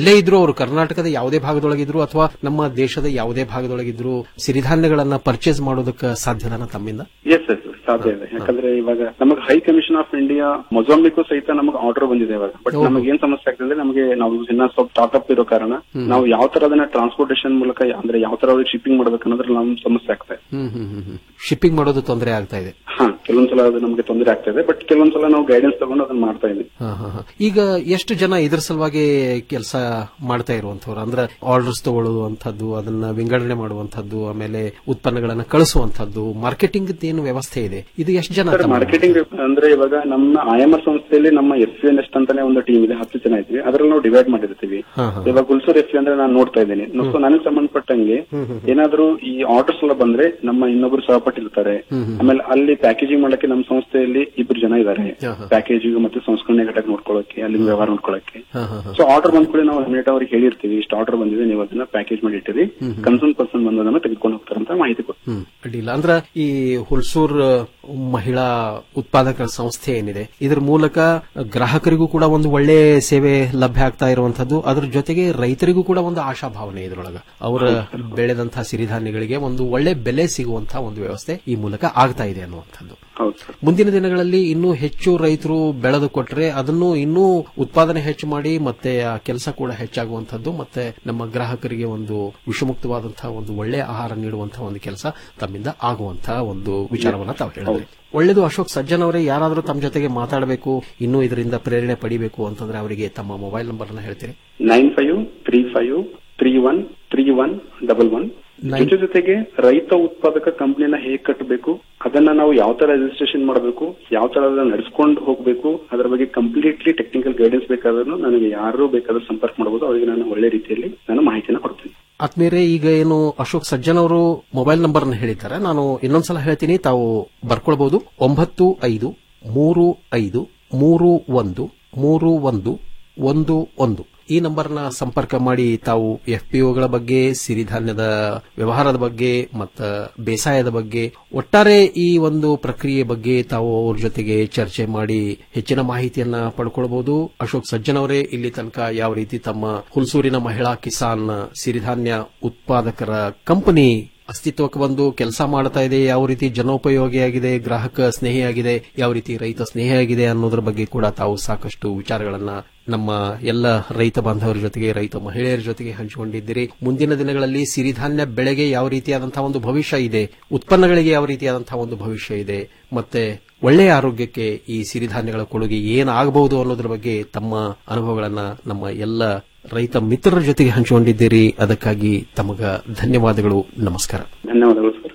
ಅವರು ಕರ್ನಾಟಕದ ಯಾವುದೇ ಭಾಗದೊಳಗಿದ್ರು ಅಥವಾ ನಮ್ಮ ದೇಶದ ಯಾವುದೇ ಭಾಗದೊಳಗಿದ್ರು ಸಿರಿಧಾನ್ಯಗಳನ್ನ ಪರ್ಚೇಸ್ ಮಾಡೋದಕ್ಕೆ ಸಾಧ್ಯದನ ತಮ್ಮಿಂದ ಎಸ್ ಎಸ್ ಸಾಧ್ಯ ಇದೆ ಯಾಕಂದ್ರೆ ಇವಾಗ ನಮಗೆ high commission of India Mozambique ಸಹಿತ ನಮಗೆ ಆರ್ಡರ್ ಬಂದಿದೆ ಇವಾಗ ಬಟ್ ಓಹೋ. ನಮಗೆ ಏನ್ ಸಮಸ್ಯೆ ಆಗ್ತದೆ ಅಂದ್ರೆ ನಮಗೆ ನಾವು ಇನ್ನ ಸ್ವಲ್ಪ ಸ್ಟಾರ್ಟ್ಅಪ್ ಇರೋ ಕಾರಣ ಹ್ಮ್. ನಾವು ಯಾವ ತರ ಅದನ್ನ ಟ್ರಾನ್ಸ್ಪೋರ್ಟೇಷನ್ ಮೂಲಕ ಅಂದ್ರೆ ಯಾವ ತರ ಅವ್ರಿಗೆ ಶಿಪ್ಪಿಂಗ್ ಮಾಡ್ಬೇಕು ಅನ್ನೋದ್ರಲ್ಲಿ ನಮ್ಗೆ ಸಮಸ್ಯೆ ಆಗ್ತದೆ ಹ್ಮ್ ಹ್ಮ್ ಹ್ಮ್ ಹ್ಮ್ ಶಿಪ್ಪಿಂಗ್ ಮಾಡೋದು ತೊಂದರೆ ಆಗ್ತಾ ಇದೆ ಹಾ ಕೆಲವೊಂದ್ಸಲ ಅದು ನಮಗೆ ತೊಂದರೆ ಆಗ್ತಾ ಇದೆ ಬಟ್ ಕೆಲವೊಂದ್ಸಲ ನಾವು ಗೈಡೆನ್ಸ್ ತಗೊಂಡು ಅದನ್ನ ಮಾಡ್ತಾ ಇದ್ದೀವಿ ಹಾ, ಹಾ, ಹಾ. ಈಗ ಎಷ್ಟು ಜನ ಇದ್ರ ಸಲುವಾಗಿ ಕೆಲಸ ಮಾಡ್ತಾ ಇರುವಂತವ್ರು ಅಂದ್ರೆ ಆರ್ಡರ್ಸ್ ತಗೊಳ್ಳುವಂತದ್ದು ಅದನ್ನ ವಿಂಗಡಣೆ ಮಾಡುವಂತದ್ದು ಆಮೇಲೆ ಉತ್ಪನ್ನಗಳನ್ನ ಕಳಿಸುವಂತದ್ದು ಮಾರ್ಕೆಟಿಂಗ್ ಏನು ವ್ಯವಸ್ಥೆ ಇದೆ ಇದು ಎಷ್ಟು ಜನ ಸರ್ ತಮ್ಮ- ಮಾರ್ಕೆಟಿಂಗ್ ಅಂದ್ರೆ ಇವಾಗ ನಮ್ಮ ಐಎಂಆರ್ ಸಂಸ್ಥೆಯಲ್ಲಿ ನಮ್ಮ ಎಫ್ ಎನ್ ಎಸ್ಟ್ ಅಂತಾನೆ ಒಂದು ಟೀಮ್ ಇದೆ ಹತ್ತು ಜನ ಇದ್ವಿ ಅದ್ರಲ್ಲಿ ನಾವು ಡಿವೈಡ್ ಮಾಡಿರ್ತೀವಿ ಹಾ, ಹಾ. ಇವಾಗ ಹುಲ್ಸೂರ್ ಎಫ್ ಅಂದ್ರೆ ನಾನು ನೋಡ್ತಾ ಇದ್ದೀನಿ ಸೊ ನನಗೆ ಸಂಬಂಧಪಟ್ಟಂಗೆ ಏನಾದ್ರೂ ಈ ಆರ್ಡರ್ಸ್ ಎಲ್ಲ ಬಂದ್ರೆ ನಮ್ಮ ಇನ್ನೊಬ್ರು ಸಹಪಾಠಿ ಇರ್ತಾರೆ ಹ್ಮ್, ಹ್ಮ್. ಆಮೇಲೆ ಅಲ್ಲಿ ಪ್ಯಾಕೇಜಿಂಗ್ ಮಾಡಕ್ಕೆ ನಮ್ಮ ಸಂಸ್ಥೆಯಲ್ಲಿ ಇಬ್ರು ಜನ ಇದ್ದಾರೆ ಹಾ, ಹಾ. ಪ್ಯಾಕೇಜಿಂಗ್ ಮತ್ತೆ ಸಂಸ್ಕರಣೆ ಘಟಕ ನೋಡ್ಕೊಳ್ಳೋಕೆ ಅಲ್ಲಿ ವ್ಯವಹಾರ ನೋಡ್ಕೊಳ್ಳೋಕೆ ಹಾ, ಹಾ, ಹಾ. ಸೊ ಆರ್ಡರ್ ಬಂದ ಕೂಡ ನಾವು ಇಮಿಡಿಯೇಟ್ ಅವ್ರಿಗೆ ಹೇಳಿರ್ತೀವಿ ಇಷ್ಟು ಆರ್ಡರ್ ಬಂದಿದೆ ನೀವು ಅದನ್ನ ಪ್ಯಾಕೇಜ್ ಮಾಡಿ ಇಟ್ಟಿರಿ ಹ್ಮ್, ಹ್ಮ್. ಕನ್ಸರ್ನ್ ಪರ್ಸನ್ ಬಂದದನ್ನ ತೆಗೆದುಕೊಂಡು ಹೋಗ್ತಾರಂತ ಮಾಹಿತಿ ಕೊಡ್ತೀವಿ ಹ್ಮ್ ಅಡ್ಡಿಲ್ಲ ಅಂದ್ರ ಈ ಹುಲ್ಸೂರ್ ಮಹಿಳಾ ಉತ್ಪಾದಕರ ಸಂಸ್ಥೆ ಏನಿದೆ ಇದ್ರ ಮೂಲಕ ಗ್ರಾಹಕರಿಗೂ ಕೂಡ ಒಂದು ಒಳ್ಳೆ ಸೇವೆ ಲಭ್ಯ ಆಗ್ತಾ ಇರುವಂತದ್ದು ಅದ್ರ ಜೊತೆಗೆ ರೈತರಿಗೂ ಕೂಡ ಒಂದು ಆಶಾಭಾವನೆ ಇದ್ರೊಳಗ ಅವರ ಬೆಳೆದಂತಹ ಸಿರಿಧಾನ್ಯಗಳಿಗೆ ಒಂದು ಒಳ್ಳೆ ಬೆಲೆ ಸಿಗುವಂತಹ ಒಂದು ವ್ಯವಸ್ಥೆ ಈ ಮೂಲಕ ಆಗ್ತಾ ಇದೆ ಅನ್ನುವಂಥದ್ದು ಹೌದು ಸರ್ ಮುಂದಿನ ದಿನಗಳಲ್ಲಿ ಇನ್ನೂ ಹೆಚ್ಚು ರೈತರು ಬೆಳೆದು ಕೊಟ್ರೆ ಅದನ್ನು ಇನ್ನೂ ಉತ್ಪಾದನೆ ಹೆಚ್ಚು ಮಾಡಿ ಮತ್ತೆ ಆ ಕೆಲಸ ಕೂಡ ಹೆಚ್ಚಾಗುವಂತದ್ದು ಮತ್ತೆ ನಮ್ಮ ಗ್ರಾಹಕರಿಗೆ ಒಂದು ವಿಷಮುಕ್ತವಾದಂತಹ ಒಂದು ಒಳ್ಳೆ ಆಹಾರ ನೀಡುವಂತಹ ಒಂದು ಕೆಲಸ ತಮ್ಮಿಂದ ಆಗುವಂತಹ ಒಂದು ವಿಚಾರವನ್ನ ತಾವು ಹೇಳಿದ್ರಿ ಒಳ್ಳೆದು ಅಶೋಕ್ ಸಜ್ಜನ್ ಅವರೇ ಯಾರಾದರೂ ತಮ್ಮ ಜೊತೆಗೆ ಮಾತಾಡಬೇಕು ಇನ್ನೂ ಇದರಿಂದ ಪ್ರೇರಣೆ ಪಡಿಬೇಕು ಅಂತಂದ್ರೆ ಅವರಿಗೆ ತಮ್ಮ ಮೊಬೈಲ್ ನಂಬರ್ ಅನ್ನ ಹೇಳ್ತೀರಿ nine five three five three one three one double one Nine- ಜೊತೆ ಜೊತೆಗೆ ರೈತ ಉತ್ಪಾದಕ ಕಂಪನಿನ ಹೇಗೆ ಕಟ್ಟಬೇಕು ಅದನ್ನ ನಾವು ಯಾವ ತರ ರಿಜಿಸ್ಟ್ರೇಷನ್ ಮಾಡಬೇಕು ಯಾವ ತರ ಅದನ್ನ ನಡೆಸ್ಕೊಂಡು ಹೋಗಬೇಕು ಅದರ ಬಗ್ಗೆ ಕಂಪ್ಲೀಟ್ಲಿ ಟೆಕ್ನಿಕಲ್ ಗೈಡೆನ್ಸ್ ಬೇಕಾದ್ರೂ ನನಗೆ ಯಾರು ಬೇಕಾದ್ರೂ ಸಂಪರ್ಕ ಮಾಡಬಹುದು ಅವರಿಗೆ ನಾನು ಒಳ್ಳೆ ರೀತಿಯಲ್ಲಿ ನಾನು ಮಾಹಿತಿನ ಕೊಡ್ತೀನಿ ಆತ್ಮೀಯರೇ ಈಗ ಏನು ಅಶೋಕ್ ಸಜ್ಜನ್ ಅವರು ಮೊಬೈಲ್ ನಂಬರ್ ಅನ್ನು ಹೇಳಿದ್ದಾರೆ ನಾನು ಇನ್ನೊಂದ್ಸಲ ಹೇಳ್ತೀನಿ ತಾವು ಬರ್ಕೊಳ್ಬಹುದು ಒಂಬತ್ತು ಐದು ಮೂರು ಐದು ಮೂರು ಒಂದು ಮೂರು ಒಂದು ಒಂದು ಒಂದು ಈ ನಂಬರ್ನ ಸಂಪರ್ಕ ಮಾಡಿ ತಾವು ಎಫ್ ಪಿಒಗಳ ಬಗ್ಗೆ ಸಿರಿಧಾನ್ಯದ ವ್ಯವಹಾರದ ಬಗ್ಗೆ ಮತ್ತು ಬೇಸಾಯದ ಬಗ್ಗೆ ಒಟ್ಟಾರೆ ಈ ಒಂದು ಪ್ರಕ್ರಿಯೆ ಬಗ್ಗೆ ತಾವು ಅವ್ರ ಜೊತೆಗೆ ಚರ್ಚೆ ಮಾಡಿ ಹೆಚ್ಚಿನ ಮಾಹಿತಿಯನ್ನ ಪಡ್ಕೊಳ್ಬಹುದು ಅಶೋಕ್ ಸಜ್ಜನ್ ಅವರೇ ಇಲ್ಲಿ ತನಕ ಯಾವ ರೀತಿ ತಮ್ಮ ಹುಲ್ಸೂರಿನ ಮಹಿಳಾ ಕಿಸಾನ್ ಸಿರಿಧಾನ್ಯ ಉತ್ಪಾದಕರ ಕಂಪನಿ ಅಸ್ತಿತ್ವಕ್ಕೆ ಬಂದು ಕೆಲಸ ಮಾಡ್ತಾ ಇದೆ ಯಾವ ರೀತಿ ಜನೋಪಯೋಗಿಯಾಗಿದೆ ಗ್ರಾಹಕ ಸ್ನೇಹಿಯಾಗಿದೆ ಯಾವ ರೀತಿ ರೈತ ಸ್ನೇಹಿಯಾಗಿದೆ ಅನ್ನೋದ್ರ ಬಗ್ಗೆ ಕೂಡ ತಾವು ಸಾಕಷ್ಟು ವಿಚಾರಗಳನ್ನ ನಮ್ಮ ಎಲ್ಲ ರೈತ ಬಾಂಧವರ ಜೊತೆಗೆ ರೈತ ಮಹಿಳೆಯರ ಜೊತೆಗೆ ಹಂಚಿಕೊಂಡಿದ್ದೀರಿ ಮುಂದಿನ ದಿನಗಳಲ್ಲಿ ಸಿರಿಧಾನ್ಯ ಬೆಳೆಗೆ ಯಾವ ರೀತಿಯಾದಂತಹ ಒಂದು ಭವಿಷ್ಯ ಇದೆ ಉತ್ಪನ್ನಗಳಿಗೆ ಯಾವ ರೀತಿಯಾದಂತಹ ಒಂದು ಭವಿಷ್ಯ ಇದೆ ಮತ್ತೆ ಒಳ್ಳೆಯ ಆರೋಗ್ಯಕ್ಕೆ ಈ ಸಿರಿಧಾನ್ಯಗಳ ಕೊಡುಗೆ ಏನಾಗಬಹುದು ಅನ್ನೋದ್ರ ಬಗ್ಗೆ ತಮ್ಮ ಅನುಭವಗಳನ್ನ ನಮ್ಮ ಎಲ್ಲ ರೈತ ಮಿತ್ರರ ಜೊತೆಗೆ ಹಂಚಿಕೊಂಡಿದ್ದೀರಿ ಅದಕ್ಕಾಗಿ ತಮಗ ಧನ್ಯವಾದಗಳು ನಮಸ್ಕಾರ ಧನ್ಯವಾದಗಳು ಸರ್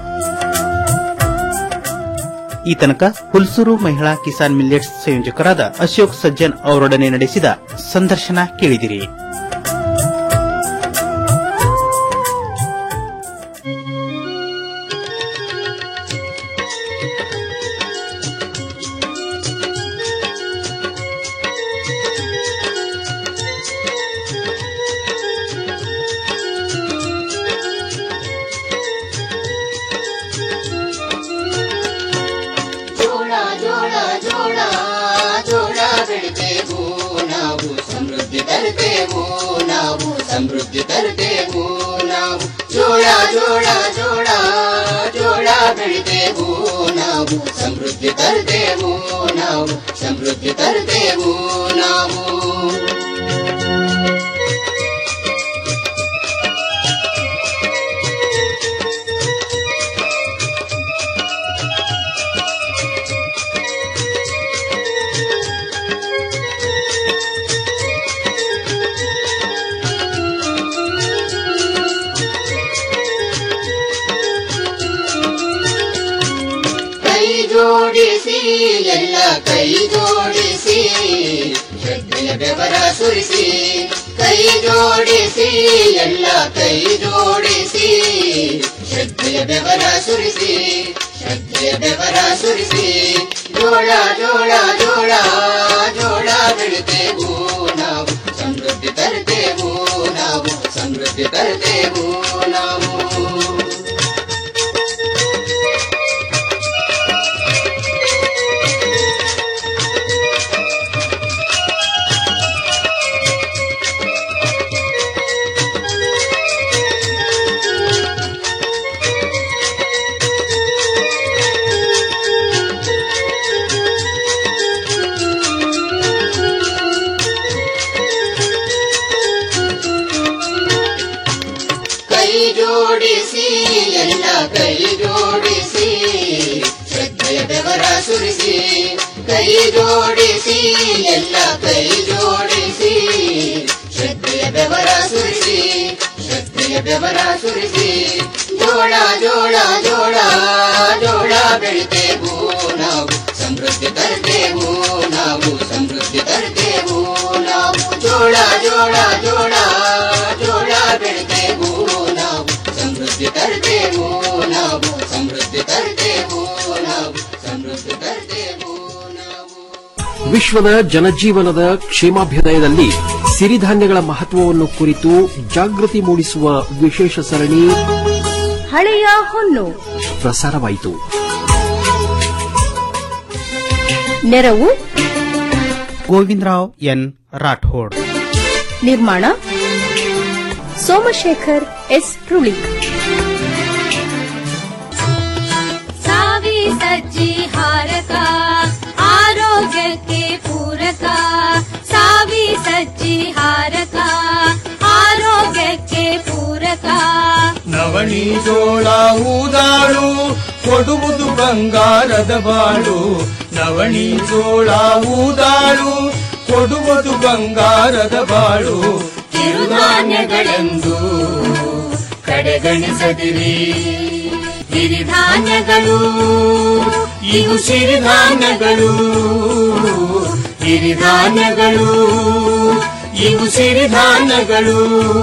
ಈ ತನಕ ಹುಲ್ಸೂರು ಮಹಿಳಾ ಕಿಸಾನ್ ಮಿಲ್ಲೆಟ್ಸ್ ಸಂಯೋಜಕರಾದ ಅಶೋಕ್ ಸಜ್ಜನ್ ಅವರೊಡನೆ ನಡೆಸಿದ ಸಂದರ್ಶನ ಕೇಳಿದಿರಿ ಜೋಳ ಜೋಳ ಜೋಳ ಜೋಳ ಬೆಳಿತೇವು ನಾವು ಸಮೃದ್ಧಿ ತರುತ್ತೇವು ನಾವು ಸಮೃದ್ಧಿ ತರುತ್ತೇವು ನಾವು ಜೋಳ ಜೋಳ ಜೋಳ ಜೋಳ ಬೆಳಿತೇವು ನಾವು ಸಮೃದ್ಧಿ ತರುತ್ತೇವು ನಾವು ಸಮೃದ್ಧಿ ತರುತ್ತೇವು ನಾವು ಕೈ ಜೋಡಿಸಿ ಎಲ್ಲ ಕೈ ಜೋಡಿಸಿ ಶ್ರದ್ಧೆಯ ಬೆವರ ಸುರಿಸಿ ಕೈ ಜೋಡಿಸಿ ಎಲ್ಲ ಕೈ ಜೋಡಿಸಿ ಶ್ರದ್ಧೆಯ ಬೆವರ ಸುರಿಸಿ ಶ್ರದ್ಧೆಯ ಬೆವರ ಸುರಿಸಿ ಜೋಳ ಜೋಳ ಜೋಳ ಜೋಳ ಬೆಳಿತೇವು ನಾವು ಸಮೃದ್ಧಿ ತರುತ್ತೇವು ನಾವು ಸಮೃದ್ಧಿ ತರುತ್ತೇವು ನಾವು ಜೋಡಿಸಿ ಎಲ್ಲ ಕೈ ಜೋಡಿಸಿ ಶ್ರದ್ಧೆಯ ಬೆವರ ಸುರಿಸಿ ಕೈ ಜೋಡಿಸಿ ಎಲ್ಲ ಕೈ ಜೋಡಿಸಿ ಶ್ರದ್ಧೆಯ ಬೆವರ ಸುರಿಸಿ ಶ್ರದ್ಧೆಯ ಬೆವರ ಸುರಿಸಿ ಜೋಳ ಜೋಳ ಜೋಳ ಜೋಳ ಬೆಳಿತೇವು ನಾವು ಸಮೃದ್ಧಿ ತರ್ತೇವು ನಾವು ಸಮೃದ್ಧಿ ತರ್ತೇವು ನಾವು ಜೋಳ ಜೋಳ ಜೋಳ ಜೋಳ ಬೆಳಿತೇವು ನಾವು ಸಮೃದ್ಧಿ ತರ್ತೇವು ನಾವು ಸಮೃದ್ಧಿ ತರ್ತೇವು ನಾವು ಸಮೃದ್ಧಿ ತರ್ತೇವು ವಿಶ್ವದ ಜನಜೀವನದ ಕ್ಷೇಮಾಭ್ಯುದಯದಲ್ಲಿ ಸಿರಿಧಾನ್ಯಗಳ ಮಹತ್ವವನ್ನು ಕುರಿತು ಜಾಗೃತಿ ಮೂಡಿಸುವ ವಿಶೇಷ ಸರಣಿ ಹಳೆಯ ಹೊನ್ನು ಪ್ರಸಾರವಾಯಿತು ನೆರವು ಗೋವಿಂದರಾವ್ ಎನ್ ರಾಠೋಡ್ ನಿರ್ಮಾಣ ಸೋಮಶೇಖರ್ ಎಸ್ ರುಳಿಕ್ ಸಾವಿ ಸಜ್ಜಿ ಹಾರಕ ಆರೋಗ್ಯಕ್ಕೆ ಪೂರಕ ಸಾವಿ ಸಜ್ಜಿ ಹಾರಕ ಆರೋಗ್ಯಕ್ಕೆ ಪೂರಕ ನವಣಿ ಜೋಳ ಊದಾಳು ಕೊಡುವುದು ಬಂಗಾರದ ಬಾಳು ನವಣಿ ಜೋಳ ಊದಾಳು ಕೊಡುವುದು ಬಂಗಾರದ ಬಾಳು ಕಿರುಧಾನ್ಯಗಳೆಂದು ಕಡೆಗಣಿಸದಿರಿ ಸಿರಿಧಾನ್ಯಗಳು ಇವು ಸಿರಿಧಾನ್ಯಗಳು ಕಿರಿಧಾನ್ಯಗಳು ಇವು ಸಿರಿಧಾನ್ಯಗಳು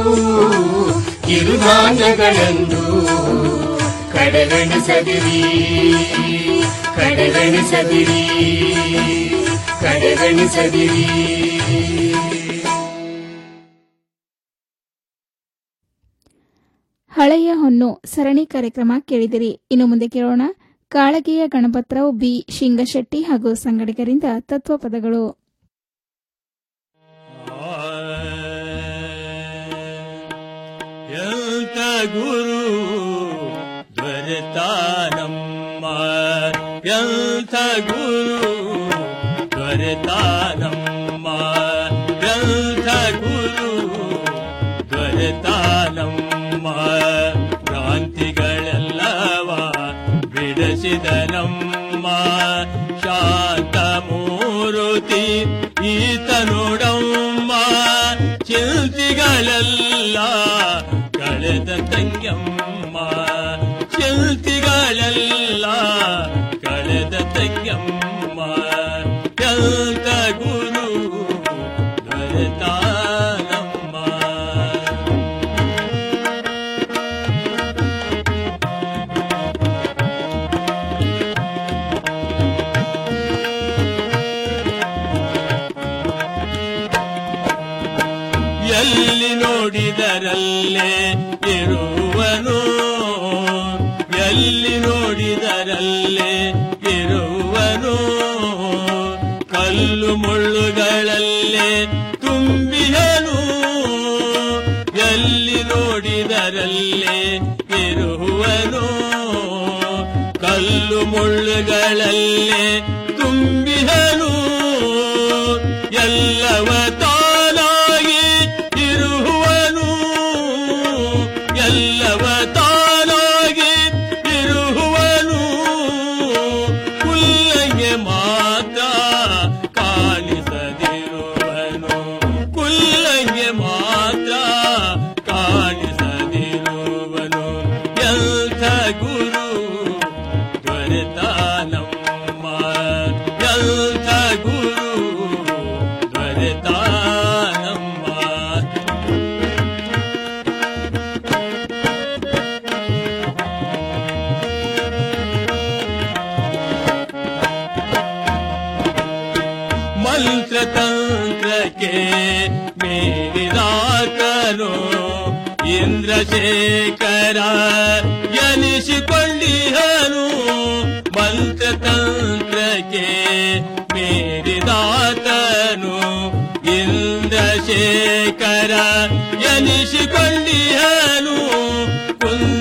ಕಿರುಧಾನ್ಯಗಳೆಂದು ಕಡೆಗಣಿಸದಿರಿ ಕಡೆಗಣಿಸದಿರಿ ಕಡೆಗಣಿಸದಿರಿ ಹಳೆಯ ಹೊನ್ನು ಸರಣಿ ಕಾರ್ಯಕ್ರಮ ಕೇಳಿದಿರಿ ಇನ್ನು ಮುಂದೆ ಕೇಳೋಣ ಕಾಳಗಿಯ ಗಣಪತರಾವ್ ಬಿ ಶಿಂಗಶೆಟ್ಟಿ ಹಾಗೂ ಸಂಗಡಿಗರಿಂದ ತತ್ವಪದಗಳು ಎಂತ ಗುರು ದೊರೆತಾನಮ್ಮ ಎಂತ ಗುರು ದೊರೆತಾನಮ್ಮ ಎಂತ ಗುರು ದೊರೆತಾನಮ್ಮ ಕ್ರಾಂತಿಗಳೆಲ್ಲವ ಬಿಡಿಸಿದನಮ್ಮ ಶಾಂತ ಮೂರುತಿ ಈತ ನೋಡಮ್ಮ ಚಿಂತಿಗಳೆಲ್ಲ ಕಳೆದ ತಂಗಮ್ಮ ಚಿಂತಿಗಳೆಲ್ಲ ಕಳೆದ ತಂಗಮ್ಮ ಎಂತ ಗುರು ದೊರೆತಾನಮ್ಮ ಎಲ್ಲಿ ನೋಡಿದರಲ್ಲೇ ಇರುವನು ಎಲ್ಲಿ ನೋಡಿದರಲ್ಲೇ ಇರುವನು ಕಲ್ಲು ಮುಳ್ಳುಗಳಲ್ಲೇ ತುಂಬಿಯನು ಎಲ್ಲಿ ನೋಡಿದರಲ್ಲೇ ಇರುವನು ಕಲ್ಲು ಮುಳ್ಳುಗಳಲ್ಲೇ ತುಂಬಿಹನು ಎಲ್ಲವ ತಾನಾಗಿ ಇರುವನು ಎಲ್ಲವ ತಾನಾಗಿ ಇರುವನು ಕುಲ್ಲಂಗೆ ಮಾತ್ರ ಕಾಣಿಸದಿರುವನು ಕುಲ್ಲಂಗೆ ಮಾತ್ರ ಕಾಣಿಸದಿರುವನು ಎಂಥ ಗುರು ದೊರೆತಾನಮ್ಮ ಎಂಥ ಗುರು ದೊರೆತಾನಮ್ಮ ಮಂತ್ರ ತಂತ್ರಕ್ಕೆ ಮೀರಿದಾತನು ಇಂದ್ರಶೇಖರ ಎನಿಸಿಕೊಂಡಿಹನು ಮಂತ್ರ ತಂತ್ರಕ್ಕೆ ಮೀರಿದಾತನು ಇಂದ್ರಶೇಖರ ಎನಿಸಿಕೊಂಡಿಹನು ಕುಂದ